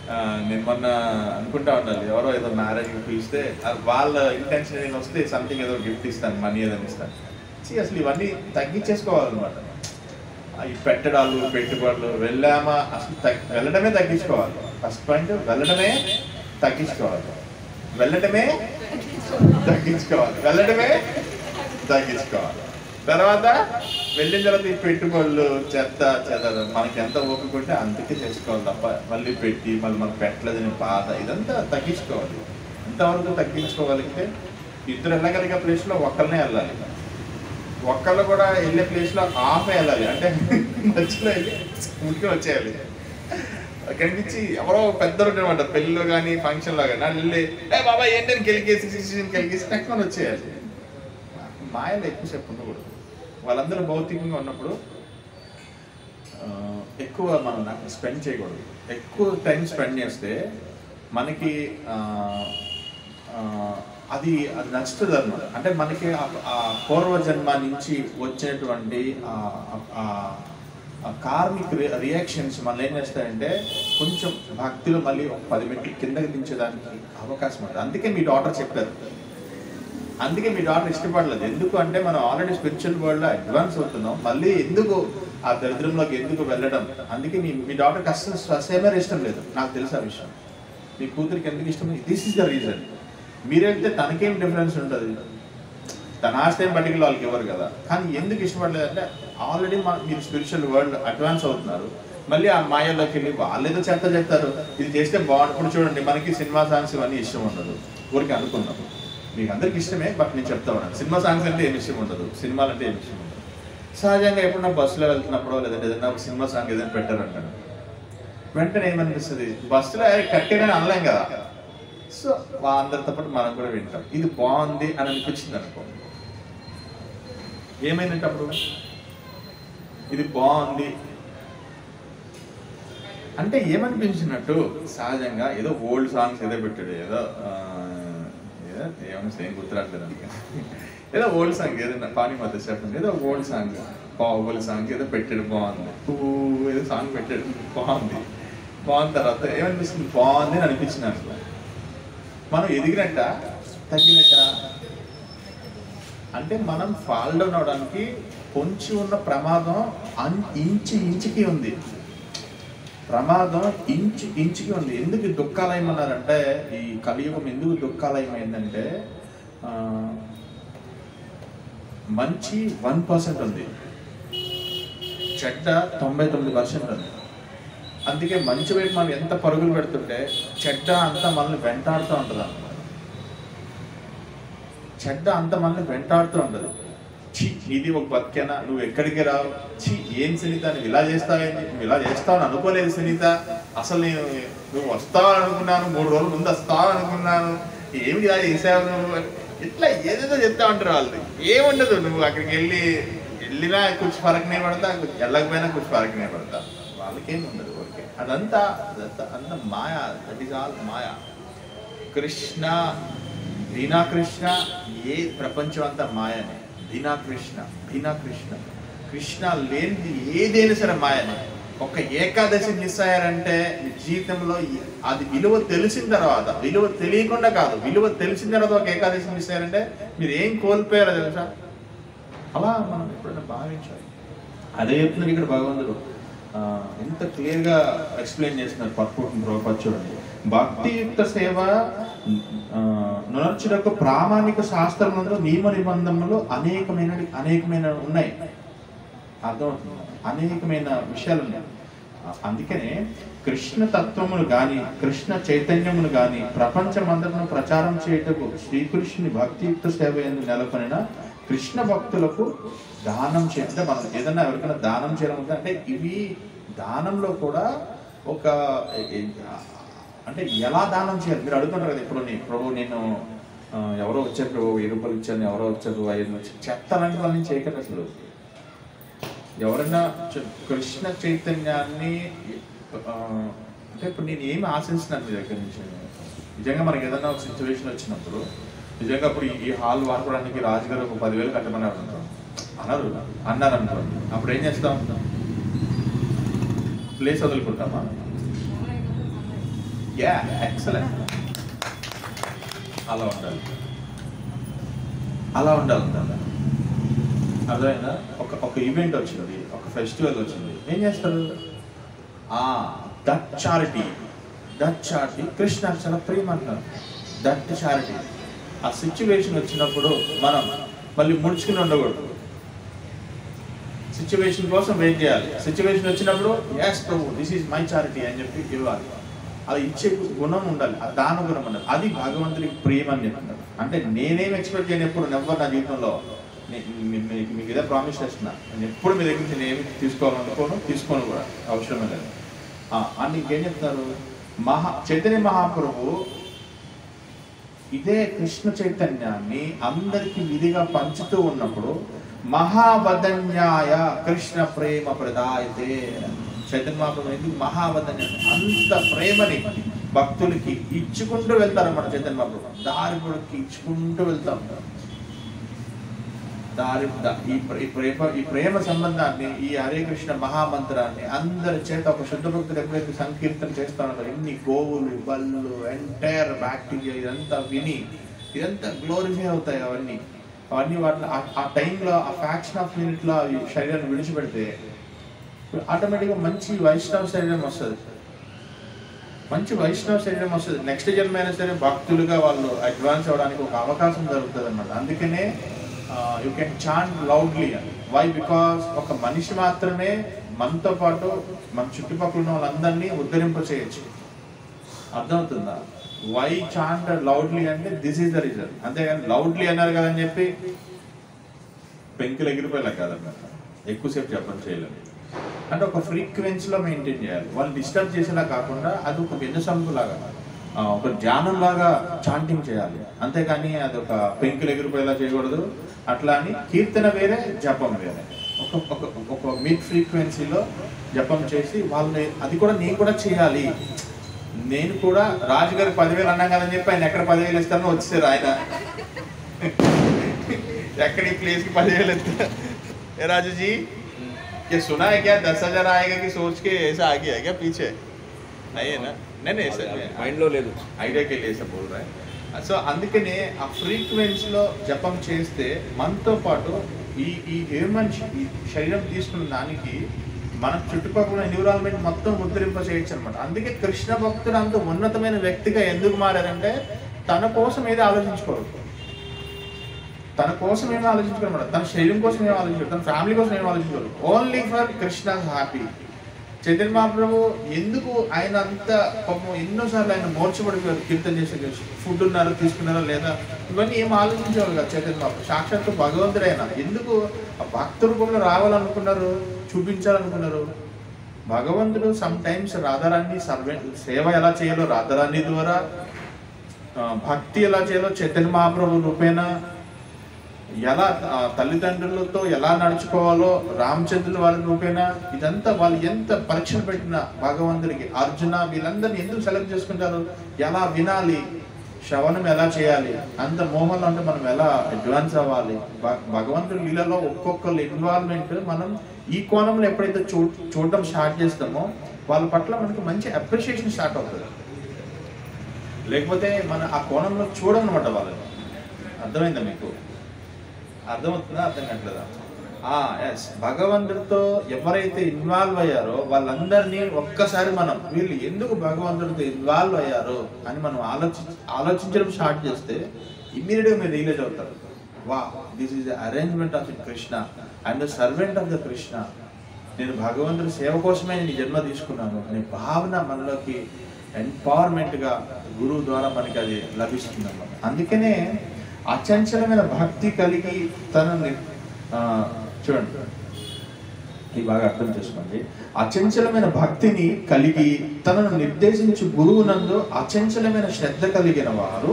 ఆ, నేను మొన్న అనుకుంటా ఉండాలి ఎవరో ఏదో మ్యారేజ్ పిలిస్తే ఆ వాళ్ళ ఇంటెన్షన్ నేను వస్తే సంథింగ్ ఏదో గిఫ్ట్ ఇస్తాను మనీ ఏదైనా ఇస్తాను See, అసలు ఇవన్నీ తగ్గించేసుకోవాలన్నమాట ఆ, ఈ పెట్టడాలు పెట్టుబడులు వెళ్ళామా అసలు తగ్- వెళ్ళడమే తగ్గించుకోవాలి ఫస్ట్ పాయింట్ వెళ్ళడమే తగ్గించుకోవాలి వెళ్ళడమే తగ్గించుకోవాలి వెళ్ళడమే తగ్గించుకోవాలి తర్వాత వెళ్ళిన తర్వాత ఈ పెట్టుబడులు చెత్త చెత్త మనకి ఎంత ఓపిక ఉంటే అంతకే చేసుకోవాలి తప్ప మళ్ళీ పెట్టి మళ్ళీ మనకు పెట్టలేదని బాధ ఇదంతా తగ్గించుకోవాలి ఎంతవరకు తగ్గించుకోగలిగితే ఇద్దరు వెళ్ళగలిగే ప్లేస్లో ఒక్కరినే వెళ్ళాలి ఒక్కళ్ళు కూడా వెళ్ళే ప్లేస్లో హాఫ్ వెళ్ళాలి అంటే మధ్యలో వెళ్ళి ఉడికి వచ్చేయాలి కనిపించి ఎవరో పెద్దలు ఉండేవాడు పెళ్ళిలో కానీ ఫంక్షన్లో కానీ నన్ను వెళ్ళి ఏ బాబా ఏంటని కెలికేసి సిచ్యువేషన్ కెలికేసి టక్కుని వచ్చేయాలి మాయలు ఎక్కువసేపు ఉండకూడదు వాళ్ళందరూ భౌతికంగా ఉన్నప్పుడు ఆ, ఎక్కువ మనం నాకు స్పెండ్ చేయకూడదు ఎక్కువ టైం స్పెండ్ చేస్తే మనకి ఆ, ఆ, అది అది నచ్చుతుంది అనమాట అంటే మనకి ఆ- ఆ పూర్వజన్మ నుంచి వచ్చినటువంటి కార్మిక్ రియాక్షన్స్ మళ్ళీ ఏం చేస్తాయంటే కొంచెం భక్తిలో మళ్ళీ ఒక పది మెట్లు కిందకి దించడానికి అవకాశం ఉంటుంది అందుకే మీ డాటర్ చెప్పారు అందుకే మీ డాటర్ ఇష్టపడలేదు ఎందుకు అంటే మనం ఆల్రెడీ స్పిరిచువల్ వరల్డ్ లో అడ్వాన్స్ అవుతున్నాం మళ్ళీ ఎందుకు ఆ దరిద్రంలోకి ఎందుకు వెళ్ళడం అందుకే మీ మీ డాటర్కి అస్సలు ససేమర్ ఇష్టం లేదు నాకు తెలుసు ఆ విషయం మీ కూతురికి ఎందుకు ఇష్టం దిస్ ఇస్ ద రీజన్ మీరు వెళ్తే తనకేం డిఫరెన్స్ ఉంటుంది తన ఆస్తి ఏం పర్టికులర్ వాళ్ళకి ఇవ్వరు కదా కానీ ఎందుకు ఇష్టపడలేదు అంటే ఆల్రెడీ మా మీరు స్పిరిచువల్ వరల్డ్ అడ్వాన్స్ అవుతున్నారు మళ్ళీ ఆ మాయల్లోకి వెళ్ళి వాళ్ళు ఏదో చెత్త చెప్తారు ఇది చేస్తే బాగుంటుంది ఇప్పుడు చూడండి మనకి సినిమా సాంగ్స్ ఇవన్నీ ఇష్టం ఉండదు ఊరికి అనుకున్నాం మీకు అందరికి ఇష్టమే బట్ నేను చెప్తా ఉన్నాను సినిమా సాంగ్స్ అంటే ఏమి ఇష్టం ఉండదు సినిమాలు అంటే ఏమి ఇష్టం ఉండదు సహజంగా ఎప్పుడన్నా బస్సులో వెళ్తున్నప్పుడు లేదంటే ఏదైనా ఒక సినిమా సాంగ్ ఏదైనా పెట్టారంటారు వెంటనే ఏమనిపిస్తుంది బస్సులో కట్టేగానే అనలేం కదా సో అందరితో పాటు మనం కూడా వింటాం ఇది బాగుంది అని అనిపించింది అనుకో ఏమైందంటే అప్పుడు ఇది బాగుంది అంటే ఏమనిపించినట్టు సహజంగా ఏదో ఓల్డ్ సాంగ్స్ ఏదో పెట్టాడు ఏదో ఆ, ఏదో ఏమైనా సేమ్ గుర్తురాట్లేదు అందుకే ఏదో ఓల్డ్ సాంగ్ ఏదైనా పాని మధ్య చెప్పండి ఏదో ఓల్డ్ సాంగ్ బాహుబలి సాంగ్ ఏదో పెట్టాడు బాగుంది ఊ ఏదో సాంగ్ పెట్టాడు బాగుంది బాగున్న తర్వాత ఏమనిపిస్తుంది బాగుంది అని అనిపించింది అనుకో మనం ఎదిగినట్ట తగ్గినట్ట అంటే మనం ఫాల్ డౌన్ అవడానికి పొంచి ఉన్న ప్రమాదం అన్ ఇంచు ఇంచుకి ఉంది ప్రమాదం ఇంచు ఇంచుకి ఉంది ఎందుకు ఈ దుఃఖాలయం అన్నారంటే ఈ కలియుగం ఎందుకు దుఃఖాలయం అయిందంటే ఆ, మంచి వన్ పర్సెంట్ ఉంది చెడ్డ తొంభై తొమ్మిది పర్సెంట్ ఉంది అందుకే మంచి వైపు మనం ఎంత పరుగులు పెడుతుంటే చెడ్డ అంతా మనల్ని వెంటాడుతూ ఉంటుంది అన్నమాట చెడ్డ అంత మనల్ని వెంటాడుతూ ఉండదు ఛీ ఇది ఒక బతికేనా నువ్వు ఎక్కడికి రావు ఛీ ఏం సునీత నువ్వు ఇలా చేస్తావేంటి నువ్వు ఇలా చేస్తావని అనుకోలేదు సునీత అసలు నేను నువ్వు వస్తావని అనుకున్నాను మూడు రోజుల ముందు వస్తావు అనుకున్నాను ఏమి ఇలా చేసావు నువ్వు ఇట్లా ఏదేదో చెప్తా ఉంటారు వాళ్ళు ఏముండదు నువ్వు అక్కడికి వెళ్ళి వెళ్ళినా కొంచెం ఫరకనే పడతా వెళ్ళకపోయినా కొంచెం ఫరకనే పడతా వాళ్ళకేం ఉండదు ఓకే అదంతా అదంతా అంత మాయా that is all maya Krishna దీనా కృష్ణ ఏ ప్రపంచం అంతా మాయనే దీనా కృష్ణ దీనా కృష్ణ కృష్ణ లేనిది ఏదైనా సరే మాయనే ఒక ఏకాదశి మిస్ అయ్యారంటే మీ జీవితంలో ఈ- అది విలువ తెలిసిన తర్వాత విలువ తెలియకుండా కాదు విలువ తెలిసిన తర్వాత ఒక ఏకాదశి మిస్ అయ్యారంటే మీరు ఏం కోల్పోయారో తెలుసా అలా మనం ఎప్పుడైనా భావించాలి అదే చెప్తున్నారు ఇక్కడ భగవంతుడు ఆ, ఎంత క్లియర్ గా ఎక్స్ప్లెయిన్ చేస్తున్నారు పర్పూర్ణ రూపాయలు చూడండి భక్తియుక్త సేవ ఆ, నునర్చుటకు ప్రామాణిక శాస్త్రములలో నియమ నిబంధనలు అనేకమైన అనేకమైన ఉన్నాయి అర్థమవుతుంది అనేకమైన విషయాలు ఉన్నాయి ఆ, అందుకనే కృష్ణ తత్వమును గాని కృష్ణ చైతన్యమును గాని ప్రపంచమంతటను ప్రచారం చేయుటకు శ్రీకృష్ణుని భక్తియుక్త సేవ ఎందు నెలకొనిన కృష్ణ భక్తులకు దానం చే అంటే మనం ఏదైనా ఎవరికైనా దానం చేయడం ఉంటే అంటే ఇవి దానంలో కూడా ఒక ఏ- ఏ- అంటే ఎలా దానం చేయాలి మీరు అడుగుతుంటారు కదా ఇప్పుడు నీ ప్రభు నేను ఆ, ఎవరో వచ్చారు ప్రభు వెయ్యి రూపాయలు ఇచ్చాను ఎవరో వచ్చారు ఐదు వచ్చారు చెత్త అలాంటి వాళ్ళని చేయకండి అసలు ఎవరైనా చ- కృష్ణ చైతన్యాన్ని ఆ, అంటే ఇప్పుడు నేను ఏమి ఆశిస్తున్నాను మీ దగ్గర నుంచి నిజంగా మనకి ఏదైనా ఒక సిచ్యువేషన్ వచ్చినప్పుడు నిజంగా ఇప్పుడు ఈ- ఈ హాల్ వాడుకోవడానికి రాజుగారు ఒక పదివేలు కట్టమన్నారు అనుకో అన్నారు అన్నారు అనుకోండి అప్పుడు ఏం చేస్తాం ప్లేస్ వదులుకుంటామా యా ఎక్సలెంట్ అలా ఉండాలి అలా ఉండాలి ఉండాలి అర్థమైందా ఒక ఒక ఈవెంట్ వచ్చింది ఒక ఫెస్టివల్ వచ్చింది ఏం చేస్తారు that charity that charity Krishna చాలా ప్రేమ అంటారు దట్ చారిటీ ఆ సిచ్యువేషన్ వచ్చినప్పుడు మనం మళ్ళీ ముడుచుకుని ఉండకూడదు సిచ్యువేషన్ కోసం వెయిట్ చేయాలి సిచ్యువేషన్ వచ్చినప్పుడు yes Prabhu this is my charity అని చెప్పి ఇవ్వాలి అది ఇచ్చే గుణం ఉండాలి ఆ దాన గుణం ఉండాలి అది భగవంతుడికి ప్రేమ అని చెప్తున్నారు అంటే నేనేం ఎక్స్పెక్ట్ చేయను ఎప్పుడు నెవ్వరు నా జీవితంలో నే- మీ- మీ- మీకు ఇదే ప్రామిస్ చేస్తున్నా నేను ఎప్పుడు మీ దగ్గర నుంచి నేను ఏమి తీసుకోవాలనుకోను తీసుకోను కూడా అవసరమే లేదు ఆ, అని ఇంకేం చెప్తారు మహా చైతన్య మహాప్రభు ఇదే కృష్ణ చైతన్యాన్ని అందరికి విధిగా పంచుతూ ఉన్నప్పుడు మహావదన్యాయ కృష్ణ ప్రేమ ప్రదాయతే చైతన్య మహాప్రభు ఎందుకు మహావదన్య అంత ప్రేమని భక్తులకి ఇచ్చుకుంటూ వెళ్తారు మన చైతన్య మహాప్రభు దారి పొడుక్కి ఇచ్చుకుంటూ వెళ్తాం దారి ద- ఈ ప్ర- ఈ ప్రేమ ఈ ప్రేమ సంబంధాన్ని ఈ హరే కృష్ణ మహామంత్రాన్ని అందరి చేత ఒక శుద్ధ భక్తులు ఎప్పుడైతే సంకీర్తన చేస్తారో ఎన్ని గోవులు బల్లు ఎంటైర్ బ్యాక్టీరియా ఇదంతా విని ఇదంతా గ్లోరిఫై అవుతాయి అవన్నీ అవన్నీ వాటిని ఆ- ఆ టైంలో ఆ ఫ్యాక్షన్ ఆఫ్ మినిట్లో ఈ శరీరాన్ని విడిచిపెడితే ఆటోమేటిక్గా మంచి వైష్ణవ శరీరం వస్తుంది మంచి వైష్ణవ శరీరం వస్తుంది నెక్స్ట్ జన్మ అయినా సరే భక్తులుగా వాళ్ళు అడ్వాన్స్ అవ్వడానికి ఒక అవకాశం జరుగుతుంది అనమాట అందుకనే you can chant loudly why because ఒక మనిషి మాత్రమే మనతో పాటు మన చుట్టుపక్కల ఉన్న వాళ్ళందరినీ ఉద్ధరింప చేయొచ్చు అర్థమవుతుందా వై చాంట్ లౌడ్లీ అంటే దిస్ ఈస్ ద రీజన్ అంతేగాని లౌడ్లీ అన్నారు కదని చెప్పి పెంకులు ఎగిరిపోయేలా కాదన్నమాట ఎక్కువసేపు చెప్పడం చేయలేదు అంటే ఒక ఫ్రీక్వెన్సీలో మెయింటైన్ చేయాలి వాళ్ళు డిస్టర్బ్ చేసేలా కాకుండా అది ఒక వినసంపు లాగా ఆ, ఒక ధ్యానం లాగా చాంటింగ్ చేయాలి అంతేకాని అది ఒక పెంకులు ఎగిరిపోయేలా చేయకూడదు అట్లా అని కీర్తన వేరే జపం వేరే ఒక ఒక ఒక మిడ్ ఫ్రీక్వెన్సీలో జపం చేసి వాళ్ళని అది కూడా నేను కూడా చేయాలి నేను కూడా రాజుగారి పదివేలు అన్నాం కదని చెప్పి ఆయన ఎక్కడ పదివేలు ఇస్తానో వచ్చేసారు ఆయన ఎక్కడ ఈ ప్లేస్ की पदिवेल ए राजू जी ये सुना है क्या दस हजार आएगा कि सोच के ऐसा आ गया है क्या पीछे नहीं है ना नहीं नहीं ऐसा नहीं है। మైండ్లో లేదు ఐడియా के लिए ऐसा बोल रहा है సో అందుకనే ఆ ఫ్రీక్వెన్సీలో జపం చేస్తే మనతో పాటు ఈ ఈ హ్యూమన్ ఈ శరీరం తీసుకున్న దానికి మన చుట్టుపక్కల ఎన్విరాన్మెంట్ మొత్తం ముద్రింప చేయొచ్చు అనమాట అందుకే కృష్ణ భక్తుడు అంత ఉన్నతమైన వ్యక్తిగా ఎందుకు మారారంటే తన కోసం ఏదో ఆలోచించుకోరు తన కోసం ఏమీ ఆలోచించుకోరు తన శరీరం కోసం ఏం ఆలోచించారు తన ఫ్యామిలీ కోసం ఏం ఆలోచించారు only for Krishna happy Chaitanya Mahaprabhu ఎందుకు ఆయన అంత పాపం ఎన్నోసార్లు ఆయన మోర్చబడిపోయారు కీర్తన చేసే ఫుడ్ ఉన్నారో తీసుకున్నారో లేదా ఇవన్నీ ఏం ఆలోచించేవారు కదా చైతన్య మహాప్రభు సాక్షాత్తు భగవంతుడైన ఎందుకు ఆ భక్త రూపంలో రావాలనుకున్నారు చూపించాలనుకున్నారు భగవంతుడు సమ్ టైమ్స్ రాధారాణి సర్వెంట్ సేవ ఎలా చేయాలో రాధారాణి ద్వారా ఆ, భక్తి ఎలా చేయాలో చైతన్య మహాప్రభు రూపేణ ఎలా ఆ, తల్లిదండ్రులతో ఎలా నడుచుకోవాలో రామచంద్రుల వారి రూపేణ ఇదంతా వాళ్ళు ఎంత పరీక్షలు పెట్టిన భగవంతుడికి అర్జున వీళ్ళందరినీ ఎందుకు సెలెక్ట్ చేసుకుంటారు ఎలా వినాలి శ్రవణం ఎలా చేయాలి అంత మోహంలో అంటే మనం ఎలా అడ్వాన్స్ అవ్వాలి భ- భగవంతుడి లీలలో ఒక్కొక్కరు ఇన్వాల్వ్మెంట్ మనం ఈ కోణంలో ఎప్పుడైతే చూ చూడడం స్టార్ట్ చేస్తామో వాళ్ళ పట్ల మనకి మంచి అప్రిషియేషన్ స్టార్ట్ అవుతుంది లేకపోతే మన ఆ కోణంలో చూడమన్నమాట వాళ్ళని అర్థమైందా మీకు అర్థమవుతుందా అర్థం కావట్లేదా ఎస్ భగవంతుడితో ఎవరైతే ఇన్వాల్వ్ అయ్యారో వాళ్ళందరినీ ఒక్కసారి మనం వీళ్ళు ఎందుకు భగవంతుడితో ఇన్వాల్వ్ అయ్యారో అని మనం ఆలోచి ఆలోచించడం స్టార్ట్ చేస్తే ఇమ్మీడియట్గా మీరు రియలైజ్ అవుతారు వా this is arrangement of Krishna and servant of the Krishna నేను భగవంతుడి సేవ కోసమే నేను ఈ జన్మ తీసుకున్నాను అనే భావన మనలోకి ఎంపవర్మెంట్గా గురువు ద్వారా మనకి అది లభిస్తుంది అన్నమాట అందుకనే అచంచలమైన భక్తి కలిగి తనని ఆ, చూడండి ఇది బాగా అర్థం చేసుకోండి అచంచలమైన భక్తిని కలిగి తనను నిర్దేశించు గురువునందు అచంచలమైన శ్రద్ధ కలిగిన వారు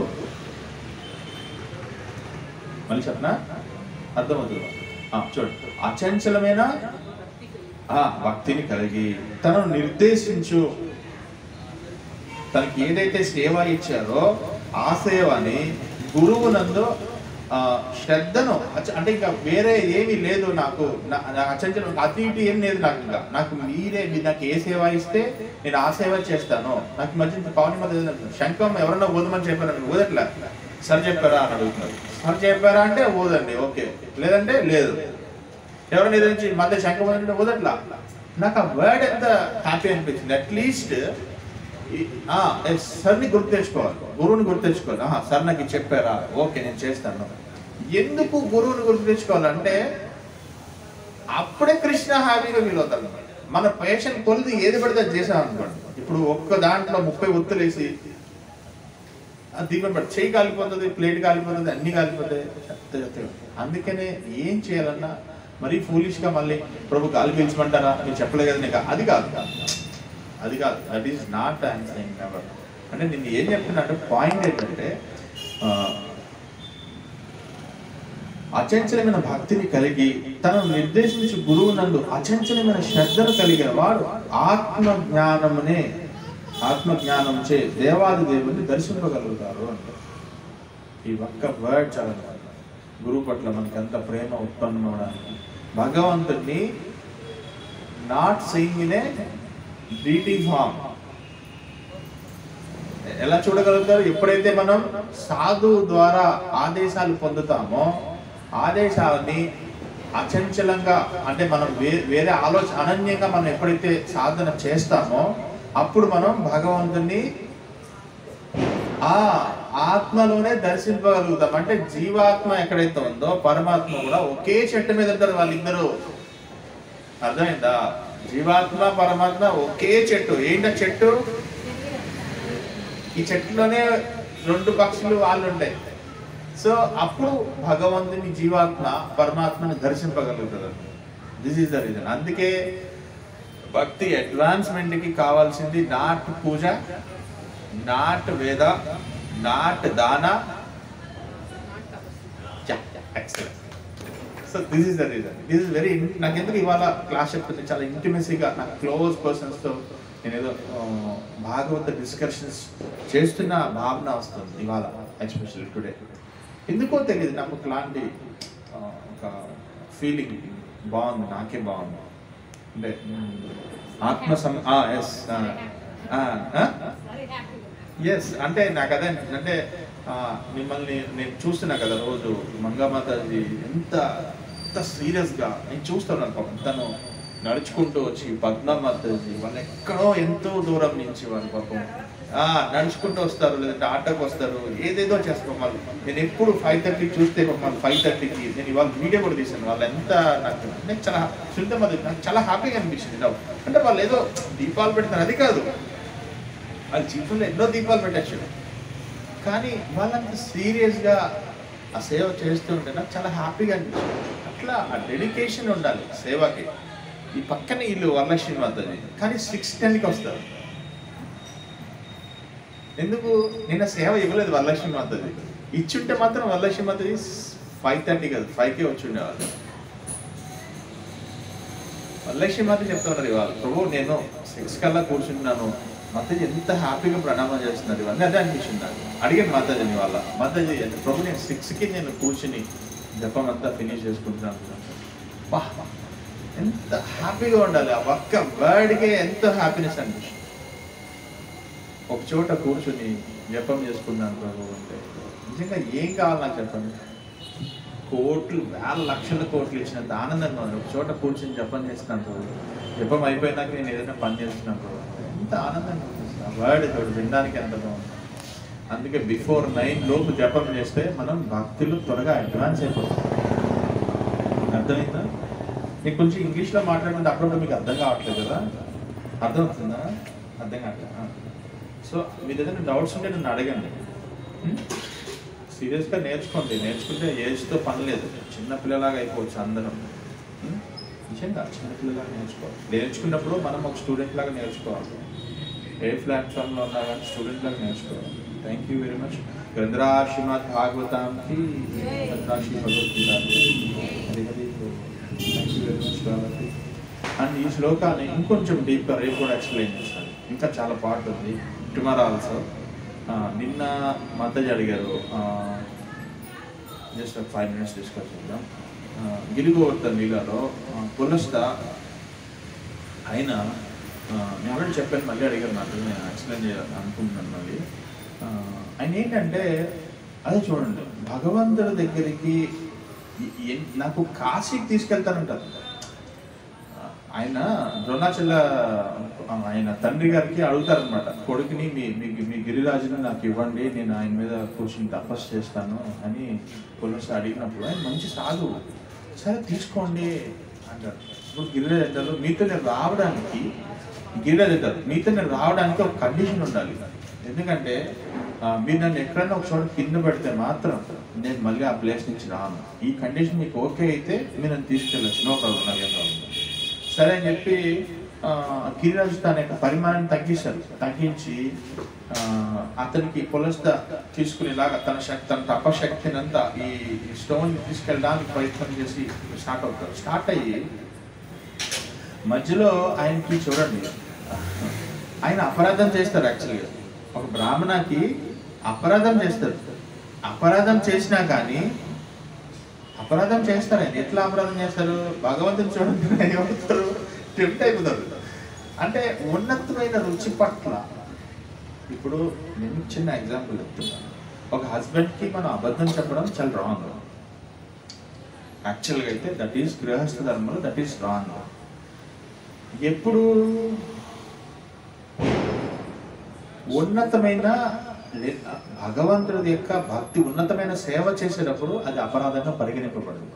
మళ్ళీ చెప్పనా అర్థమవుతుంది ఆ, చూడండి అచంచలమైన ఆ, భక్తిని కలిగి తనను నిర్దేశించు తనకి ఏదైతే సేవ ఇచ్చారో ఆ సేవని గురువునందు ఆ, శ్రద్ధను అచ్చ- అంటే ఇంకా వేరే ఏమీ లేదు నాకు నా- నా అచంచలం అతి ఇటు ఏం లేదు నాకు ఇంకా నాకు మీరే మీరు నాకు ఏ సేవ ఇస్తే నేను ఆ సేవ చేస్తాను నాకు ఈ మధ్య పవన్ మధ్య శంఖం ఎవరన్నా ఓదమని చెప్పారు ఓదట్లే సరి చెప్పారా అని అడుగుతున్నారు సరి చెప్పారా అంటే ఓదండి ఓకే లేదంటే లేదు ఎవరైనా ఎదురించి మధ్య శంఖం ఓదంటే ఓదట్లా నాకు ఆ వర్డ్ ఎంత హ్యాపీ అనిపించింది అట్లీస్ట్ సార్ని గుర్తు తెచ్చుకోవాలి గురువుని గుర్తు తెచ్చుకోవాలి ఆహా, సార్ నాకు ఇది చెప్పారా ఓకే నేను చేస్తాను ఎందుకు గురువుని గుర్తు తెచ్చుకోవాలంటే అప్పుడే కృష్ణ హ్యాపీగా ఫీల్ అవుతారు అన్నమాట. మన పేషెంట్ కొలిది ఏది పడితే అది చేసాం అనుకోండి ఇప్పుడు ఒక్క దాంట్లో ముప్పై ఒత్తులేసి అది దీపం పెట్టి చెయ్యి కాలిపోతుంది ప్లేట్ కాలిపోతుంది అన్ని కాలిపోతాయి చెత్త చెత్తగా అందుకనే ఏం చేయాలన్నా మరీ foolish గా మళ్ళీ ప్రభు గాలి పీల్చమంటారా మీరు చెప్పలేదు కదా నీకు అది కాదు అది కాదు that is not answering never అంటే నేను ఏం చెప్తున్నా అంటే పాయింట్ ఏంటంటే ఆ, అచంచలమైన భక్తిని కలిగి తనను నిర్దేశించి గురువు నందు అచంచలమైన శ్రద్ధను కలిగిన వాడు ఆత్మ జ్ఞానమునే ఆత్మ జ్ఞానం చే దేవాది దేవుని దర్శింపగలుగుతారు అంటే ఈ ఒక్క వర్డ్ చాలా గురువు పట్ల మనకి ఎంత ప్రేమ ఉత్పన్నం అవడానికి భగవంతుడిని not saying in a deity form ఎలా చూడగలుగుతారు ఎప్పుడైతే మనం సాధువు ద్వారా ఆదేశాలు పొందుతామో ఆదేశాలని అచంచలంగా అంటే మనం వే- వేరే ఆలోచన అనన్యంగా మనం ఎప్పుడైతే సాధన చేస్తామో అప్పుడు మనం భగవంతుని ఆ ఆత్మలోనే దర్శింపగలుగుతాం అంటే జీవాత్మ ఎక్కడైతే ఉందో పరమాత్మ కూడా ఒకే చెట్టు మీద ఉంటారు వాళ్ళిద్దరూ అర్థమైందా జీవాత్మ పరమాత్మ ఒకే చెట్టు ఏంట చెట్టు ఈ చెట్టులోనే రెండు పక్షులు వాళ్ళు ఉంటాయి సో అప్పుడు భగవంతుని జీవాత్మ పరమాత్మని దర్శింపగలుగుతుంది దిస్ ఈస్ ద రీజన్ అందుకే భక్తి అడ్వాన్స్మెంట్ కి కావాల్సింది not puja not Veda not dana so this is the reason this is very నాకు ఎందుకు ఇవాళ క్లాస్ చెప్తుంది చాలా ఇంటిమెసీగా నాకు క్లోజ్ పర్సన్స్తో నేను ఏదో ఆ, భాగవత డిస్కషన్స్ చేస్తున్న భావన వస్తుంది ఇవాళ ఎస్పెషల్లీ టుడే ఎందుకో తెలియదు నాకు ఇలాంటి ఆ, ఒక ఫీలింగ్ బాగుంది నాకే బాగుంది అంటే మ్, ఆత్మ సం ఎస్ ఎస్ అంటే నాకు అదే అనిపించింది. అంటే ఆ, మిమ్మల్ని నేను చూస్తున్నా కదా రోజు మంగామాతాజీ ఎంత ఎంత సీరియస్గా నేను చూస్తున్నాను పాపం తను నడుచుకుంటూ వచ్చి పద్మామాతాజీ వాళ్ళు ఎక్కడో ఎంతో దూరం నుంచి వాళ్ళు పాపం ఆ, నడుచుకుంటూ వస్తారు లేదంటే ఆటోకి వస్తారు ఏదేదో చేస్తారు వాళ్ళు నేను ఎప్పుడు ఫైవ్ థర్టీకి చూస్తే వాళ్ళు ఫైవ్ థర్టీకి నేను ఇవాళ వీడియో కూడా తీసాను వాళ్ళు ఎంత నాకు నేను చాలా సునీత మధ్య నాకు చాలా హ్యాపీగా అనిపించింది నాకు అంటే వాళ్ళు ఏదో దీపాలు పెడతారు అది కాదు వాళ్ళ జీవితంలో ఎన్నో దీపాలు పెట్టచ్చు కానీ వాళ్ళంత సీరియస్గా ఆ సేవ చేస్తూ ఉంటే నాకు చాలా హ్యాపీగా అనిపించింది అట్లా ఆ డెడికేషన్ ఉండాలి సేవకి ఈ పక్కనే ఇల్లు వరలక్ష్మి మాతది కానీ సిక్స్ టెన్కి వస్తారు ఎందుకు నిన్న సేవ ఇవ్వలేదు వరలక్ష్మి మాతది ఇచ్చుంటే మాత్రం వరలక్ష్మి మాతది ఫైవ్ థర్టీ కాదు ఫైవ్కే వచ్చి ఉండేవాళ్ళు వరలక్ష్మి మాత చెప్తున్నారు ఇవాళ ప్రభు నేను సిక్స్ కల్లా కూర్చుంటున్నాను మాతాజీ ఎంత హ్యాపీగా ప్రణామం చేస్తున్నారు ఇవన్నీ అదే అనిపించింది నాకు అడిగాను మాతాజీని వాళ్ళ మాతాజీ అంటే ప్రభు నేను సిక్స్కి నేను కూర్చుని జపం అంతా ఫినిష్ చేసుకుంటున్నాను వా ఎంత హ్యాపీగా ఉండాలి ఆ ఒక్క వర్డ్కే ఎంతో హ్యాపీనెస్ అనిపిస్తుంది ఒక చోట కూర్చుని జపం చేసుకున్నాను ప్రభు అంటే నిజంగా ఏం కావాలి నాకు చెప్పండి కోట్లు వేల లక్షల కోట్లు ఇచ్చినంత ఆనందంగా ఉంది ఒక చోట కూర్చొని జపం చేస్తున్నాను ప్రభు జపం అయిపోయినాక నేను ఏదైనా పని చేస్తున్నాను ప్రభు ఎంత ఆనందంగా ఉంది ఆ వర్డ్ తోడు వినడానికి ఎంత బాగుంది అందుకే బిఫోర్ నైన్ లోపు జపం చేస్తే మనం భక్తులు త్వరగా అడ్వాన్స్ అయిపోతాం అర్థమైందా నేను కొంచెం ఇంగ్లీష్లో మాట్లాడుతుంటే అప్పుడప్పుడు మీకు అర్థం కావట్లేదు కదా అర్థం అవుతుందా అర్థం కావట్లేదు సో మీ ఏదైనా డౌట్స్ ఉంటే నన్ను అడగండి సీరియస్గా నేర్చుకోండి నేర్చుకుంటే ఏజ్తో పని లేదు చిన్నపిల్లలాగా అయిపోవచ్చు అందరం ఉం? నిజంగా చిన్నపిల్లలాగా నేర్చుకోవాలి నేర్చుకున్నప్పుడు మనం ఒక స్టూడెంట్ లాగా నేర్చుకోవాలి ఏ ప్లాట్ఫామ్లో ఉన్నా కానీ స్టూడెంట్ లాగా నేర్చుకోవాలి థ్యాంక్ యూ వెరీ మచ్ గ్రంథరా శ్రీమద్ భాగవతాంకి గ్రంథరా Sri Bhagavad Gita Hari Hari thank you very much కాబట్టి అండ్ ఈ శ్లోకాన్ని ఇంకొంచెం డీప్గా రేపు కూడా ఎక్స్ప్లెయిన్ చేస్తాను ఇంకా చాలా పార్ట్ ఉంది టుమారో ఆల్సో నిన్న మాతాజీ అడిగారు ఆ, జస్ట్ ఒక ఫైవ్ మినిట్స్ డిస్కస్ చేద్దాం ఆ, గిరిగోవర్ధన్ లీలాలో ఆ, పులస్త ఆయన ఆ, నేను ఆల్రెడీ చెప్పాను మళ్ళీ అడిగారు నాకు నేను ఎక్స్ప్లెయిన్ చేయాలని అనుకుంటున్నాను మళ్ళీ ఆ, ఆయన ఏంటంటే అదే చూడండి భగవంతుడి దగ్గరికి ఎ- ఎన్- నాకు కాశీకి తీసుకెళ్తానంటారు ఆయన ద్రోణాచల ఆయన తండ్రి గారికి అడుగుతారనమాట కొడుకుని మీ మీ మీ గిరిరాజుని నాకు ఇవ్వండి నేను ఆయన మీద కూర్చుని తపస్సు చేస్తాను అని పోలీసు అడిగినప్పుడు ఆయన మంచి సాధువు సరే తీసుకోండి అంటారు ఇప్పుడు గిరిరాజ్ అంటారు మీతో నేను రావడానికి గిరిరాజ్ అంటారు మీతో నేను రావడానికి ఒక కండిషన్ ఉండాలి ఎందుకంటే ఆ, మీరు నన్ను ఎక్కడైనా ఒక చోట కింద పెడితే మాత్రం నేను మళ్ళీ ఆ ప్లేస్ నుంచి రాను ఈ కండిషన్ మీకు ఓకే అయితే మీరు నన్ను తీసుకెళ్ళచ్చు నో ప్రాబ్లం నాకేం ప్రాబ్లం సరే అని చెప్పి ఆ, గిరిరాజు తన యొక్క పరిమాణాన్ని తగ్గిస్తారు తగ్గించి ఆ, అతనికి పొలస్త తీసుకునేలాగా తన శక్తి తన తపశక్తిని అంతా ఈ స్టోన్ తీసుకెళ్ళడానికి ప్రయత్నం చేసి స్టార్ట్ అవుతారు స్టార్ట్ అయ్యి మధ్యలో ఆయనకి చూడండి ఆయన అపరాధం చేస్తారు యాక్చువల్గా ఒక బ్రాహ్మణకి అపరాధం చేస్తారు అపరాధం చేసినా కానీ అపరాధం చేస్తారు ఆయన ఎట్లా అపరాధం చేస్తారు భగవంతుని చూడండి ఆయన ఏమవుతారు టెంప్ట్ అయిపోతారు అంటే ఉన్నతమైన రుచి పట్ల ఇప్పుడు నేను చిన్న ఎగ్జాంపుల్ చెప్తున్నాను ఒక హస్బెండ్కి మనం అబద్ధం చెప్పడం చాలా రాంగ్ యాక్చువల్గా అయితే దట్ ఈస్ గృహస్థ ధర్మంలో దట్ ఈస్ రాంగ్ ఎప్పుడు ఉన్నతమైన లే- భగవంతుడి యొక్క భక్తి ఉన్నతమైన సేవ చేసేటప్పుడు అది అపరాధంగా పరిగణింపబడదు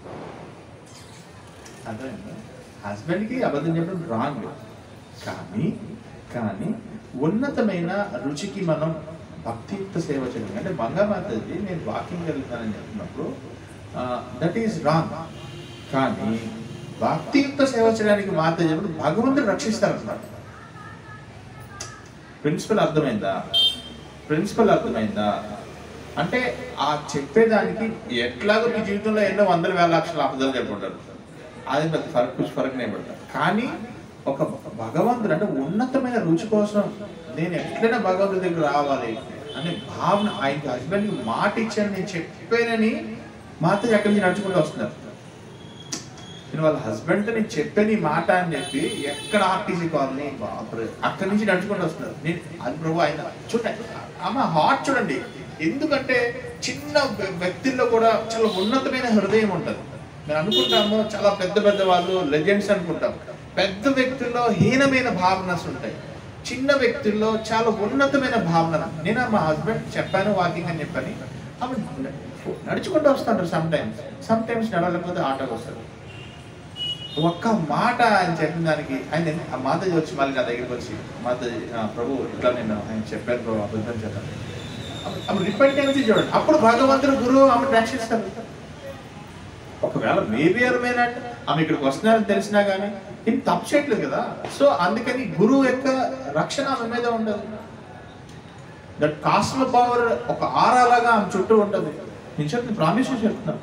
అర్థమైందా హస్బెండ్కి అబద్ధం చెప్పడం రాంగ్ కానీ కానీ ఉన్నతమైన రుచికి మనం భక్తియుక్త సేవ చేయడం అంటే మంగమాతది నేను వాకింగ్ వెళ్తానని చెప్పినప్పుడు దట్ ఈస్ రాంగ్ కానీ భక్తియుక్త సేవ చేయడానికి మాత చెప్పినప్పుడు భగవంతుడు రక్షిస్తారన్నమాట ప్రిన్సిపల్ అర్థమైందా ప్రిన్సిపల్ అర్థమైందా అంటే ఆ చెప్పేదానికి ఎట్లాగో మీ జీవితంలో ఎన్నో వందల వేల లక్షల అబద్ధాలు చెప్పుకుంటారు అది పెద్ద ఫరక్ కుछ ఫరక్ నేను పడతాను కానీ ఒక భగవంతుడు అంటే ఉన్నతమైన రుచి కోసం నేను ఎట్లైనా భగవంతుడి దగ్గర రావాలి అనే భావన ఆయనకి హస్బెండ్కి మాట ఇచ్చాను నేను చెప్పానని మాత ఎక్కడి నుంచి నడుచుకుంటూ వస్తున్నారు నేను వాళ్ళ హస్బెండ్ నేను చెప్పాను ఈ మాట అని చెప్పి ఎక్కడ ఆర్టీసీ కాలనీ బాపురే, అక్కడి నుంచి నడుచుకుంటూ వస్తున్నారు నేను అది ప్రభు ఆయన చూడండి అమ్మ హార్ట్ చూడండి ఎందుకంటే చిన్న వ్య- వ్యక్తుల్లో కూడా చాలా ఉన్నతమైన హృదయం ఉంటుంది మేము అనుకుంటాము చాలా పెద్ద పెద్ద వాళ్ళు లెజెండ్స్ అనుకుంటాం పెద్ద వ్యక్తుల్లో హీనమైన భావనస్ ఉంటాయి చిన్న వ్యక్తుల్లో చాలా ఉన్నతమైన భావన నేను మా హస్బెండ్ చెప్పాను వాకింగ్ అని చెప్పని ఆమె నడుచుకుంటూ వస్తుంటారు సమ్ టైమ్స్ సమ్ టైమ్స్ నడవలేకపోతే ఆటోకి వస్తారు ఒక్క మాట ఆయన చెప్పిన దానికి ఆయన ఆ మాతాజీ వచ్చి మళ్ళీ నా దగ్గరికి వచ్చి మాతాజీ ఆ, ప్రభు ఇట్లా నేను ఆయన చెప్పాను ప్రభు అబద్ధం చెప్పాను అప్పుడు రిపెంటెన్సీ చూడండి అప్పుడు భగవంతుడు గురువు ఆమె రక్షిస్తారు ఒకవేళ మేబీ అరమైన ఆమె ఇక్కడికి వస్తున్నారని తెలిసినా కానీ ఏం తప్పు చేయట్లేదు కదా సో అందుకని గురువు యొక్క రక్షణ ఆమె మీద ఉండదు దట్ కాస్మ పవర్ ఒక ఆరాలాగా ఆమె చుట్టూ ఉంటుంది నేను చెప్తున్నా ప్రామిస్ చెప్తున్నాను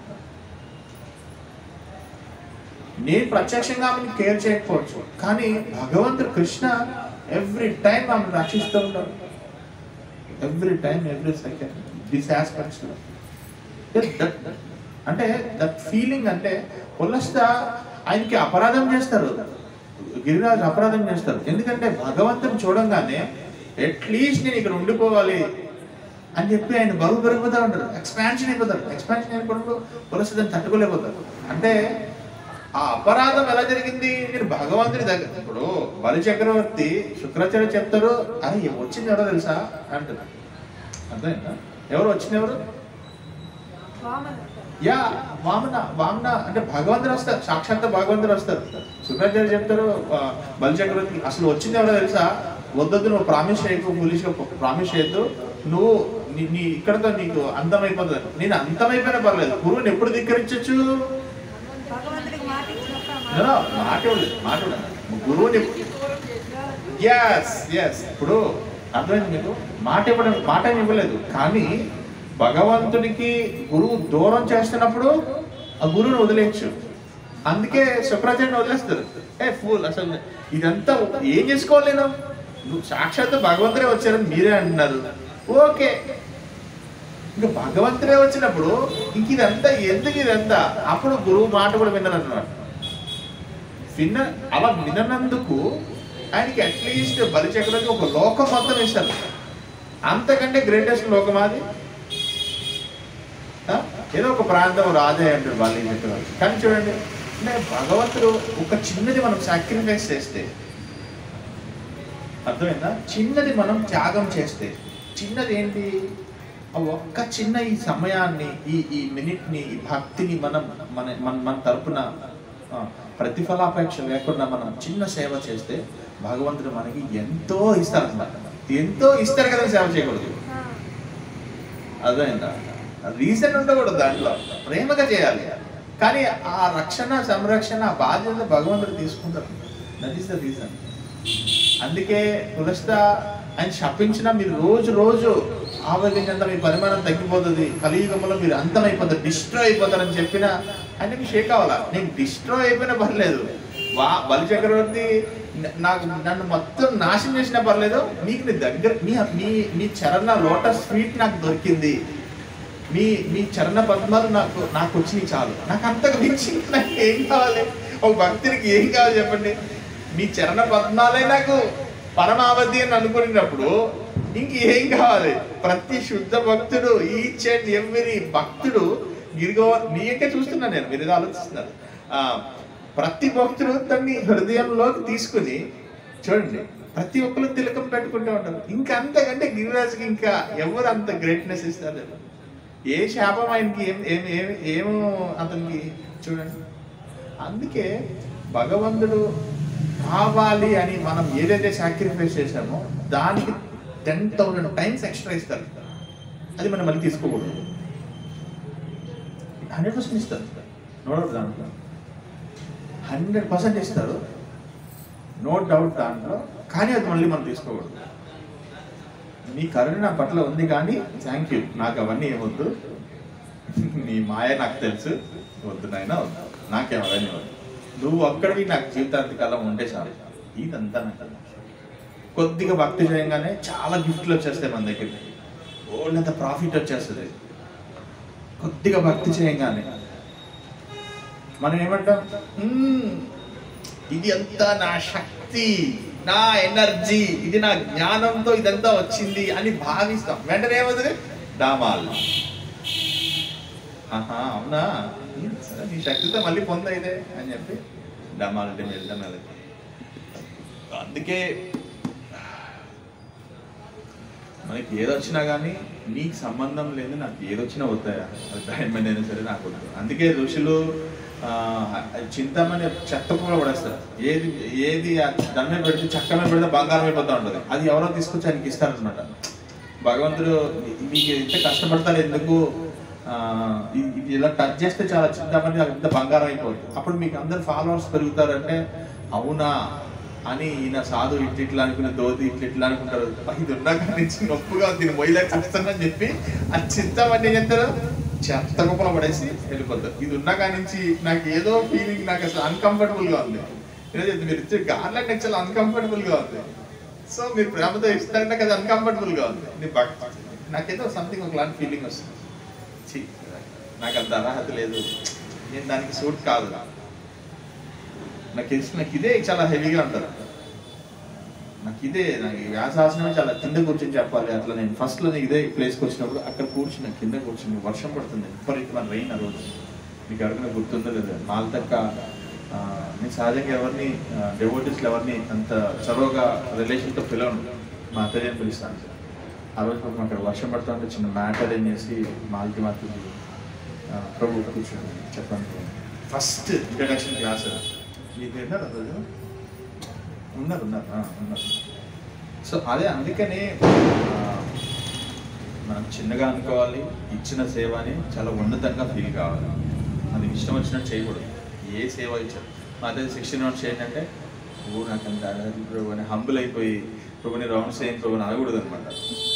నేను ప్రత్యక్షంగా ఆమెను కేర్ చేయకపోవచ్చు కానీ భగవంతుడు కృష్ణ ఎవ్రీ టైం ఆమెను రక్షిస్తూ ఉంటాడు every time every second this aspects అంటే దట్ ఫీలింగ్ అంటే పులస్త ఆయనకి అపరాధం చేస్తారు గిరిరాజు అపరాధం చేస్తారు ఎందుకంటే భగవంతుని చూడంగానే అట్లీస్ట్ నేను ఇక్కడ ఉండిపోవాలి అని చెప్పి ఆయన బరువు పెరిగిపోతా ఉంటారు ఎక్స్పాన్షన్ అయిపోతారు ఎక్స్పాన్షన్ అయిపోయినప్పుడు పులస్త దాన్ని తట్టుకోలేకపోతారు అంటే ఆ అపరాధం ఎలా జరిగింది నేను భగవంతుడి దగ్గర ఇప్పుడు బలి చక్రవర్తి శుక్రాచార్య చెప్తారు అది వచ్చింది ఎవరో తెలుసా అంటారు అర్థమైందా ఎవరు వచ్చింది ఎవరు వామన యా వామన వామన అంటే భగవంతుడు వస్తారు సాక్షాత్ భగవంతుడు వస్తారు శుక్రాచార్య చెప్తారు ఆ, బలి చక్రవర్తి అసలు వచ్చింది ఎవరో తెలుసా వద్దొద్దు నువ్వు ప్రామిస్ చేయకు పోలీసుగా ప్రామిస్ చేయొద్దు నువ్వు నీ నీ ఇక్కడతో నీకు అంతమైపోతుంది నేను అంతమైపోయినా పర్లేదు గురువుని ఎప్పుడు ధిక్కరించచ్చు భగవంతుడికి మాట ఇచ్చినప్పుడు ఆ No, మాట no, మాట ఇవ్వలేదు, మాట ఇవ్వలేదు. గురువుని ఎస్ ఎస్ ఇప్పుడు అర్థమైంది మీకు మాట ఇవ్వడం మాట ఏమి ఇవ్వలేదు కానీ భగవంతునికి గురువు దూరం చేస్తున్నప్పుడు ఆ గురువుని వదిలేయచ్చు అందుకే శుక్రాచార్యని వదిలేస్తారు ఏ ఫూల్ అసలు ఇదంతా ఏం చేసుకోవాలి నేను నువ్వు సాక్షాత్ భగవంతుడే వచ్చారని మీరే అంటున్నారు ఓకే ఇంకా భగవంతుడే వచ్చినప్పుడు ఇంక ఇదంతా ఎందుకు ఇదంతా అప్పుడు గురువు మాట కూడా విన్నారు అన్నమాట విన్న అలా విననందుకు ఆయనకి అట్లీస్ట్ బలిచక్రవర్తి ఒక లోకం మొత్తం ఇస్తారు అంతకంటే గ్రేటెస్ట్ లోకం అది ఆ? ఏదో ఒక ప్రాంతం రాజే అంటారు బలి చక్రవర్తి కానీ చూడండి అంటే భగవంతుడు ఒక చిన్నది మనం సాక్రిఫైస్ చేస్తే అర్థమైందా చిన్నది మనం త్యాగం చేస్తే చిన్నది ఏంటి ఆ ఒక్క చిన్న ఈ సమయాన్ని ఈ ఈ మినిట్ని ఈ భక్తిని మనం మన మన మన తరపున ఆ, ప్రతిఫలాపేక్ష లేకుండా మనం చిన్న సేవ చేస్తే భగవంతుడు మనకి ఎంతో ఇస్తారు అన్నమాట ఎంతో ఇస్తారు కదా సేవ చేయకూడదు అర్థమైందా రీజన్ ఉండకూడదు దాంట్లో ప్రేమగా చేయాలి కానీ ఆ రక్షణ సంరక్షణ ఆ బాధ్యత భగవంతుడు తీసుకుంటారు దట్ ఈస్ ద రీజన్ అందుకే తులసిత ఆయన శపించిన మీరు రోజు రోజు ఆవేగించేంత మీ పరిమాణం తగ్గిపోతుంది కలియుగంలో మీరు అంతమైపోతారు డిస్ట్రాయ్ అయిపోతారని చెప్పిన ఆయనకి షేక్ అవ్వాలా నేను డిస్ట్రాయ్ అయిపోయినా పర్లేదు వా బలి చక్రవర్తి న- నాకు నన్ను మొత్తం నాశనం చేసినా పర్లేదు మీకు నీ దగ్గర మీ మీ మీ చరణ లోటస్ ఫీట్ నాకు దొరికింది మీ మీ చరణ పద్మాలు నాకు నాకు వచ్చినాయి చాలు నాకు అంతకు మించి నాకు ఏం కావాలి ఒక భక్తునికి ఏం కావాలి చెప్పండి మీ చరణ పద్మాలే నాకు పరమావధి అని అనుకున్నప్పుడు ఇంక ఏం కావాలి ప్రతి శుద్ధ భక్తుడు ఈచ్ అండ్ ఎవ్రీ భక్తుడు గిరిగో నీకే చూస్తున్నా నేను మీరు ఏదో ఆలోచిస్తున్నారు ఆ, ప్రతి భక్తుడు తన్ని హృదయంలోకి తీసుకుని చూడండి ప్రతి ఒక్కరు తిలకం పెట్టుకుంటూ ఉంటారు ఇంకా అంతకంటే గిరిరాజుకి ఇంకా ఎవరు అంత గ్రేట్నెస్ ఇస్తారు ఏ శాపం ఆయనకి ఏం ఏం ఏం ఏమో అతనికి చూడండి అందుకే భగవంతుడు కావాలి అని మనం ఏదైతే సాక్రిఫైస్ చేశామో దానికి టెన్ థౌసండ్ టైమ్స్ ఎక్స్ట్రా ఇస్తారు అది మనం మళ్ళీ తీసుకోకూడదు హండ్రెడ్ పర్సెంట్ ఇస్తారు నో డౌట్ దాంట్లో హండ్రెడ్ పర్సెంట్ ఇస్తారు నో డౌట్ దాంట్లో కానీ అది మళ్ళీ మనం తీసుకోకూడదు నీ కరుణ నా పట్ల ఉంది కానీ థ్యాంక్ యూ నాకు అవన్నీ ఏమొద్దు నీ మాయ నాకు తెలుసు వద్దు నాయన వద్దు నాకేం అవన్నీ వద్దు నువ్వు ఒక్కడివి నాకు జీవితాంతకాలం ఉంటే చాలు ఇదంతా నాకు కొద్దిగా భక్తి చేయంగానే చాలా గిఫ్ట్లు వచ్చేస్తాయి మన దగ్గరికి ఓళ్ళంత ప్రాఫిట్ వచ్చేస్తుంది కొద్దిగా భక్తి చేయంగానే మనం ఏమంటాం "మ్మ్, ఇది అంతా నా శక్తి నా ఎనర్జీ ఇది నా జ్ఞానంతో ఇదంతా వచ్చింది అని భావిస్తాం వెంటనే ఏమవుతుంది డామాల్ ఆహా అవునా ఉమ్, సరే నీ శక్తితో మళ్ళీ పొందైతే అని చెప్పి డామాల్ అంటే వెళ్దాం వెళ్ళదు అందుకే మనకి ఏదొచ్చినా కానీ నీకు సంబంధం లేదు నాకు ఏదొచ్చినా వద్దాయా అది డైమండ్ అయినా సరే నాకు వద్దు అందుకే ఋషులు ఆ, చింతమని చెత్త కూడా పడేస్తారు ఏది ఏది ఆ దాని మీద పెడితే చెక్క మీద పెడితే బంగారం అయిపోతా ఉంటుంది అది ఎవరో తీసుకొచ్చి ఆయనకి ఇస్తారనమాట భగవంతుడు మీకు ఎంత కష్టపడతారు ఎందుకు ఆ, ఇది ఇది ఇలా టచ్ చేస్తే చాలా చింతమని అంత బంగారం అయిపోతుంది అప్పుడు మీకు అందరు ఫాలోవర్స్ పెరుగుతారంటే అవునా అని ఈయన సాధు ఇట్లా ఇట్లా అనుకున్న దోతి ఇట్లా ఇట్లా అనుకుంటారు ఇది ఉన్నాక నుంచి నొప్పుగా ఉంది, దీన్ని మొయ్యలేక చూస్తానని చెప్పి ఆ చింతమని ఏం చేస్తారు చెత్త కుప్పలో పడేసి వెళ్ళిపోతారు ఇది ఉన్న కాడి నుంచి నాకు ఏదో ఫీలింగ్ నాకు అసలు అన్కంఫర్టబుల్ గా ఉంది ఏదో చెప్తే మీరు ఇచ్చే గార్లెట్ నాకు చాలా అన్కంఫర్టబుల్ గా ఉంది సో మీరు ప్రేమతో ఇస్తారంటే అది అన్కంఫర్టబుల్ గా ఉంది నీ భక్తి నాకేదో సంథింగ్ ఒకలాంటి ఫీలింగ్ వస్తుంది ఛీ, నాకు అంత అర్హత లేదు నేను దానికి సూట్ కాదు నాకు తెలిసి నాకు ఇదే చాలా హెవీగా ఉంటుంది నాకు ఇదే నాకు ఈ వ్యాసాసనమే చాలా కింద కూర్చొని చెప్పాలి అట్లా నేను ఫస్ట్ లో ఇదే ప్లేస్కి వచ్చినప్పుడు అక్కడ కూర్చున్నా కింద కూర్చుని వర్షం పడుతుంది విపరీతమైన రెయిన్ ఆ రోజు మీకు ఎవరికైనా గుర్తుందో లేదా మాల్తక్క ఆ, నేను సహజంగా ఎవరిని డెవోటీస్లు ఎవరిని అంత చొరవగా రిలేషన్తో పిలవను మా అత్తయ్యని పిలుస్తాను ఆ రోజు పాపం అక్కడ వర్షం పడుతుంటే చిన్న మ్యాట్ అరేంజ్ చేసి మాల్కి మాత్రం ప్రభు కూర్చొని చెప్పండి ఫస్ట్ ఇంట్రడక్షన్ క్లాస్ మీరు విన్నారు ఆ రోజు ఉన్నారు ఉన్నారు ఆ, ఉన్నారు సో అదే అందుకనే ఆ, మనం చిన్నగా అనుకోవాలి ఇచ్చిన సేవని చాలా ఉన్నతంగా ఫీల్ కావాలి మనకి ఇష్టం వచ్చినట్టు చేయకూడదు ఏ సేవ ఇచ్చారు మా అదే సిక్స్టీన్ రౌండ్స్ ఏంటంటే ఓ నాకు అంత అడగదు ప్రభు అని హంబుల్ అయిపోయి ప్రభుని రౌండ్స్ ఏం ప్రభు అని అనకూడదు అనమాట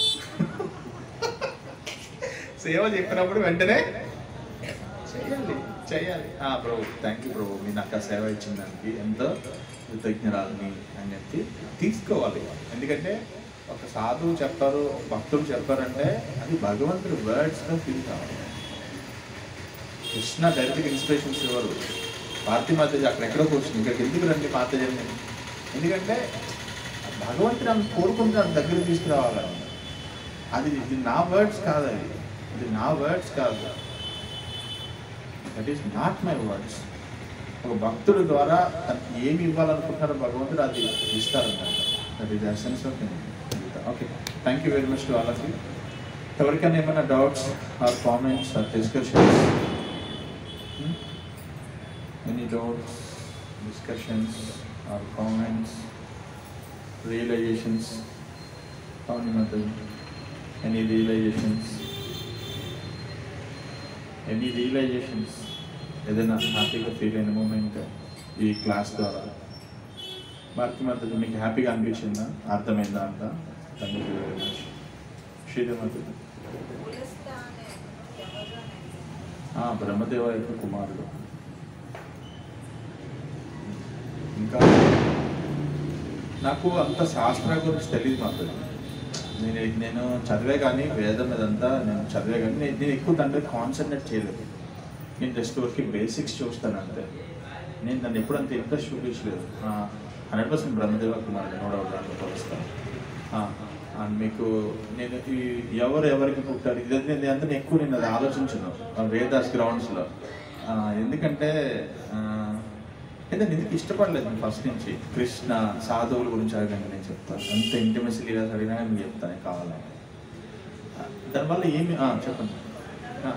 సేవ చెప్పినప్పుడు వెంటనే చేయాలి చేయాలి ఆ ప్రభు థ్యాంక్ యూ ప్రభు మీ నాకు ఆ సేవ ఇచ్చిన దానికి ఎంతో కృతజ్ఞరాలని అని చెప్పి తీసుకోవాలి ఎందుకంటే ఒక సాధువు చెప్పారు ఒక భక్తుడు చెప్పారంటే అది భగవంతుడి వర్డ్స్లో ఫీల్ కావాలి కృష్ణ డైరెక్ట్గా ఇన్స్పిరేషన్స్ ఇవ్వరు పార్టీ మాతేజీ అక్కడ ఎక్కడో కూర్చుంది ఇక్కడికి ఎందుకు రండి మాతేజీ అని ఎందుకంటే భగవంతుడు ఆమె కోరుకుంటున్నాడు దగ్గర తీసుకురావాలని అది ఇది నా వర్డ్స్ కాదు అది ఇది నా వర్డ్స్ కాదు that is not my words ఒక భక్తుడి ద్వారా తనకి ఏమి ఇవ్వాలనుకుంటున్నారో భగవంతుడు అది ఇస్తారన్నమాట that is essence of okay thank you very much to all of you ఎవరికైనా ఏమైనా doubts or comments or discussions any doubts discussions or comments realisations అవును మాత్రం ఎనీ రియలైజేషన్స్ ఎనీ రియలైజేషన్స్ ఏదైనా హ్యాపీగా ఫీల్ అయిన మూమెంట్ ఈ క్లాస్ ద్వారా భారతి మాత మీకు హ్యాపీగా అనిపించిందా అర్థమైందా అంత థ్యాంక్ యూ వెరీ మచ్ శ్రీదేమాత పులస్త అనే ఎవరు అనేది ఆ, బ్రహ్మదేవ యొక్క కుమారుడు ఇంకా నాకు అంత శాస్త్ర గురించి తెలియదు మాకు నేను నేను చదివే కానీ వేదం ఇదంతా నేను చదివే కానీ నేను నేను ఎక్కువ దాంట్లో కాన్సన్ట్రేట్ చేయలేదు నేను జస్ట్ ఊరికి బేసిక్స్ చూస్తాను అంతే నేను దాన్ని ఎప్పుడు అంత ఇంట్రెస్ట్ చూపించలేదు హండ్రెడ్ పర్సెంట్ బ్రహ్మదేవ కుమారుడు నో డౌట్ దాంట్లో పోలుస్తాను అండ్ మీకు నేను ఈ ఎవరు ఎవరికి పుట్టారు ఇది నేను అంతా ఎక్కువ నేను అది ఆలోచించను ఆ వేదాస్ గ్రౌండ్స్లో ఎందుకంటే ఆ, ఎందుకంటే ఎందుకు ఇష్టపడలేదు నేను ఫస్ట్ నుంచి కృష్ణ సాధువుల గురించి అడగండి నేను చెప్తాను అంత ఇంటిమసీ లీడర్స్ అడిగినా కానీ నేను చెప్తాను నేను కావాలని ఆ, దానివల్ల ఏమి ఆ, చెప్పండి ఆ,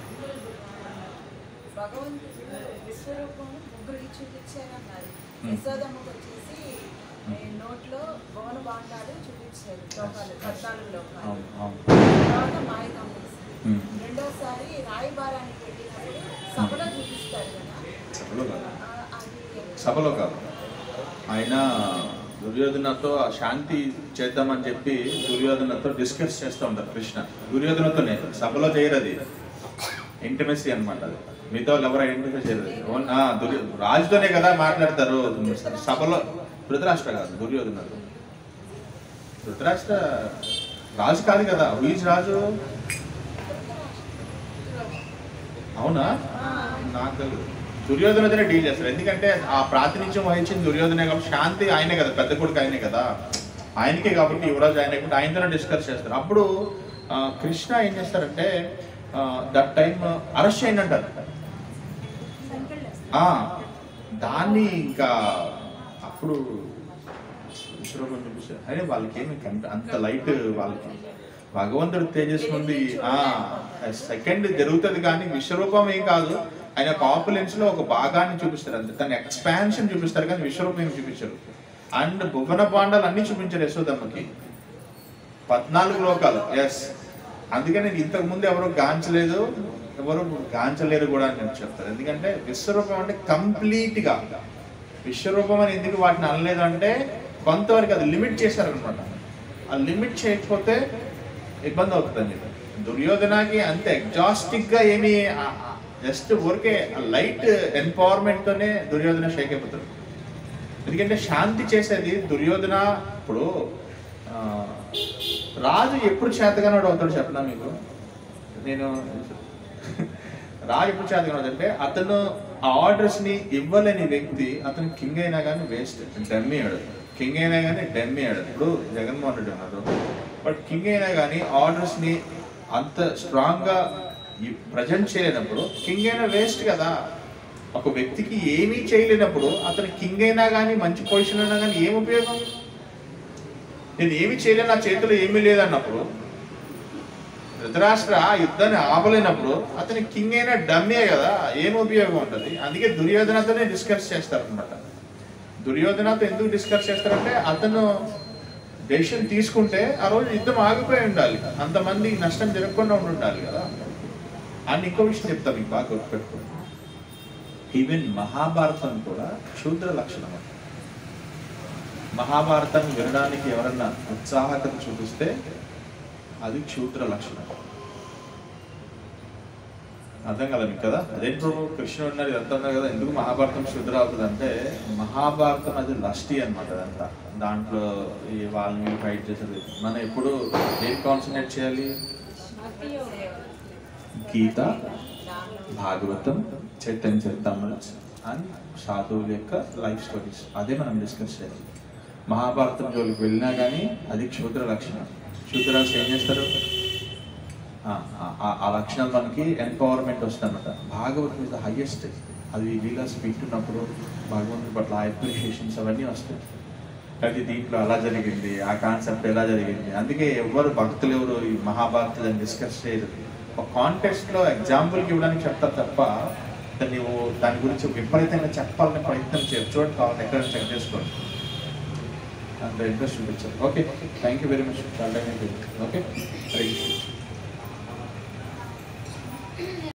భగవంతుడు విశ్వరూపం ముగ్గురికి చూపించారన్నారు Hmm. యశోదమ్మకు వచ్చేసి ఈ నోట్లో భవన బాండాలు చూపించారు లోకాలు పద్నాలుగు లోకాలు అవును అవును తర్వాత మాయకం Hmm. రెండోసారి రాయిబారాన్ని పెట్టినప్పుడు సభలో చూపిస్తారు కదా సభలో కాదు ఆ, అది సభలో కాదు ఆయన దుర్యోధనతో ఆ శాంతి చేద్దామని చెప్పి దుర్యోధనతో డిస్కస్ చేస్తూ ఉంటారు కృష్ణ దుర్యోధనతోనే సభలో చేయరు అది ఇంటిమెసీ అనమాట అది మిగతా వాళ్ళు ఎవరు ఇంటిమెసీ చేయరు ఓన్- ఆ, దుర్యో రాజుతోనే కదా మాట్లాడతారు సభలో ధృతరాష్ట్ర కాదు దుర్యోధనతో ధృతరాష్ట్ర రాజు కాదు కదా హుయిజ్ రాజు అవునా నాకు తెలియదు దుర్యోధనతోనే డీల్ చేస్తారు ఎందుకంటే ఆ ప్రాతినిధ్యం వహించిన దుర్యోధనే కాబట్టి శాంతి ఆయనే కదా పెద్ద కొడుకు ఆయనే కదా ఆయనకే కాబట్టి యువరాజు ఆయన కాబట్టి ఆయనతోనే డిస్కస్ చేస్తారు అప్పుడు ఆ, కృష్ణ ఏం చేస్తారంటే దట్ టైం అరెస్ట్ చేయండి అంటారు ఆ, దాన్ని ఇంకా అప్పుడు విశ్వరూపం చూపిస్తారు అరే వాళ్ళకి ఏమి కంట- అంత లైట్ వాళ్ళకి భగవంతుడు తేజస్సు ఉంది ఆ సెకండ్ జరుగుతుంది కానీ విశ్వరూపం ఏం కాదు ఆయన పాపులెన్స్ లో ఒక భాగాన్ని చూపిస్తారు అంతే తన ఎక్స్పాన్షన్ చూపిస్తారు కానీ విశ్వరూపం ఏమి చూపించరు అండ్ భువన పాండాలు అన్ని చూపించారు యశోదమ్మకి పద్నాలుగు లోకాలు ఎస్ అందుకే నేను ఇంతకు ముందు ఎవరు గాంచలేదు ఎవరు గాంచలేరు కూడా అని నేను చెప్తాను ఎందుకంటే విశ్వరూపం అంటే కంప్లీట్ గా విశ్వరూపం అని ఎందుకు వాటిని అనలేదు అంటే కొంతవరకు అది లిమిట్ చేశారనమాట ఆ లిమిట్ చేయకపోతే ఇబ్బంది అవుతుందండి దుర్యోధనకి అంత ఎగ్జాస్టిక్ గా ఏమి జస్ట్ ఊరికే లైట్ ఎంపవర్మెంట్ తోనే దుర్యోధన షేక్ అయిపోతాడు ఎందుకంటే శాంతి చేసేది దుర్యోధన ఇప్పుడు ఆ, రాజు ఎప్పుడు చేతగానాడు అవుతాడు చెప్పనా మీకు నేను రాజు ఎప్పుడు చేతగానాడు అంటే అతను ఆ ఆర్డర్స్ ని ఇవ్వలేని వ్యక్తి అతను కింగ్ అయినా కానీ వేస్ట్ డెమ్మీ ఆడు కింగ్ అయినా కానీ డెమ్మీ ఆడు ఇప్పుడు జగన్మోహన్ రెడ్డి ఉన్నారు బట్ కింగ్ అయినా కానీ ఆర్డర్స్ ని అంత స్ట్రాంగ్ గా ప్రజెంట్ చేయలేనప్పుడు కింగ్ అయినా వేస్ట్ కదా ఒక వ్యక్తికి ఏమీ చేయలేనప్పుడు అతను కింగ్ అయినా కానీ మంచి పొజిషన్ అయినా కానీ ఏం ఉపయోగం నేను ఏమి చేయలేను నా చేతిలో ఏమీ లేదన్నప్పుడు ధృతరాష్ట్ర ఆ యుద్ధాన్ని ఆపలేనప్పుడు అతని కింగ్ అయిన డమ్మే కదా ఏం ఉపయోగం ఉంటుంది అందుకే దుర్యోధనతోనే డిస్కస్ చేస్తారనమాట దుర్యోధనతో ఎందుకు డిస్కస్ చేస్తారంటే అతను డెసిషన్ తీసుకుంటే ఆ రోజు యుద్ధం ఆగిపోయి ఉండాలి అంతమంది నష్టం జరగకుండా ఉండి ఉండాలి కదా అండ్ ఇంకో విషయం చెప్తాను మీకు బాగా గుర్తుపెట్టుకోండి ఈవెన్ మహాభారతం కూడా శూద్ర లక్షణం అంట మహాభారతాన్ని వినడానికి ఎవరన్నా ఉత్సాహకత చూపిస్తే అది క్షూద్ర లక్షణం అర్థం కదా మీకు కదా అదేంటి ప్రభు కృష్ణుడు ఉన్నారు ఇదంతా ఉన్నారు కదా ఎందుకు మహాభారతం శుద్ధ అవుతుంది అంటే మహాభారతం అది లస్టీ అనమాట అదంతా దాంట్లో ఈ వాళ్ళని ఫైట్ చేసేది మనం ఎప్పుడు ఏం కాన్సన్ట్రేట్ చేయాలి గీత భాగవతం చైతన్య చరితామృత్ అండ్ సాధువుల యొక్క లైఫ్ స్టోరీస్ అదే మనం డిస్కస్ చేయాలి మహాభారతం జోలికి వెళ్ళినా కానీ అది క్షుద్ర లక్షణం క్షుద్రాలు ఏం చేస్తారు ఆ, ఆ- ఆ- ఆ లక్షణం మనకి ఎంపవర్మెంట్ వస్తుంది అనమాట భాగవతం ఇస్ ద హైయెస్ట్ అది లీలాస్ వింటున్నప్పుడు భగవంతుని పట్ల అప్రిషియేషన్స్ అవన్నీ వస్తాయి అది దీంట్లో అలా జరిగింది ఆ కాన్సెప్ట్ ఎలా జరిగింది అందుకే ఎవరు భక్తులు ఎవరు ఈ మహాభారతాన్ని డిస్కస్ చేయరు ఒక కాంటెక్స్ట్ లో ఎగ్జాంపుల్కి ఇవ్వడానికి చెప్తారు తప్ప దాన్ని ఓ- దాని గురించి విపరీతంగా చెప్పాలని ప్రయత్నం చేయరు చూడండి కావాలి ఎక్కడ చెక్ చేసుకోండి అంత ఇంట్రెస్ట్ చూపించారు okay thank you very much చాలా టైం అయిపోయింది ఓకే రైట్